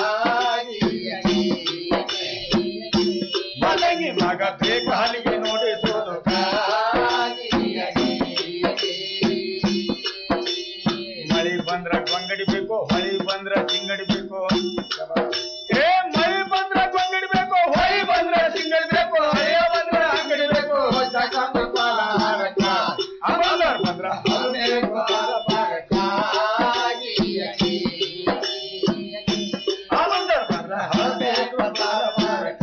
ಮತಂಗಿ ಮಗ ಬೇಕು ಹಲಿಗೆ ನೋಡಿಸೋದಕ್ಕ ಮಳಿ ಬಂದ್ರ ಗೊಂಗಡಿ ಬೇಕು ಹೊಳಿ ಬಂದ್ರ ಸಿಂಗಡಿ ಬೇಕು ಏ ಮಳಿ ಬಂದ್ರ ಗೊಂಗಡಿ ಬೇಕು ಹೊಳಿ ಬಂದ್ರ ಸಿಂಗಡಿ ಬೇಕು ಹಳೆಯ ಬಂದ್ರ ಅಂಗಡಿ ಬೇಕು ಸಾಕಂದ್ರ ಪಾಲ ಹಾರಕ್ಕ ಅಮಲರ್ ಬಂದ್ರ ಹಲನೆ ಪಾಲ ಪಾರಕ್ಕ ಅಮಲರ್ ಬಂದ್ರ ಹಲನೆ ಪಾಲ ಪಾರಕ್ಕ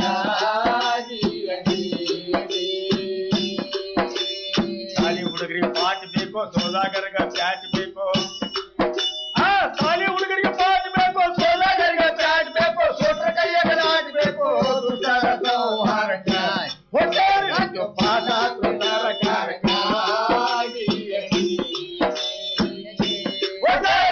ಸಾಲಿ ಹುಡುಗರಿಗೆ ಪಾಟ್ ಬೇಕು ಸೋದಾಗರ್ಗ ಪ್ಯಾಟ್ ಬೇಕು ಆ ಸಾಲಿ ಹುಡುಗರಿಗೆ ಪಾಟ್ ಬೇಕು ಸೋದಾಗರ್ಗ ಪ್ಯಾಟ್ ಬೇಕು ಸೋಟ್ರ ಕೈಯಾಗ ನಾಟ್ ಬೇಕು ದುಷ್ಟರ ಸಂಹಾರಕ್ಕ ಹೊಟ್ಟೆರಿ ಹತ್ತು ಪಾಠ ತುಟಾರ ಕಾರಕ ಹೊಟ್ಟೆರಿ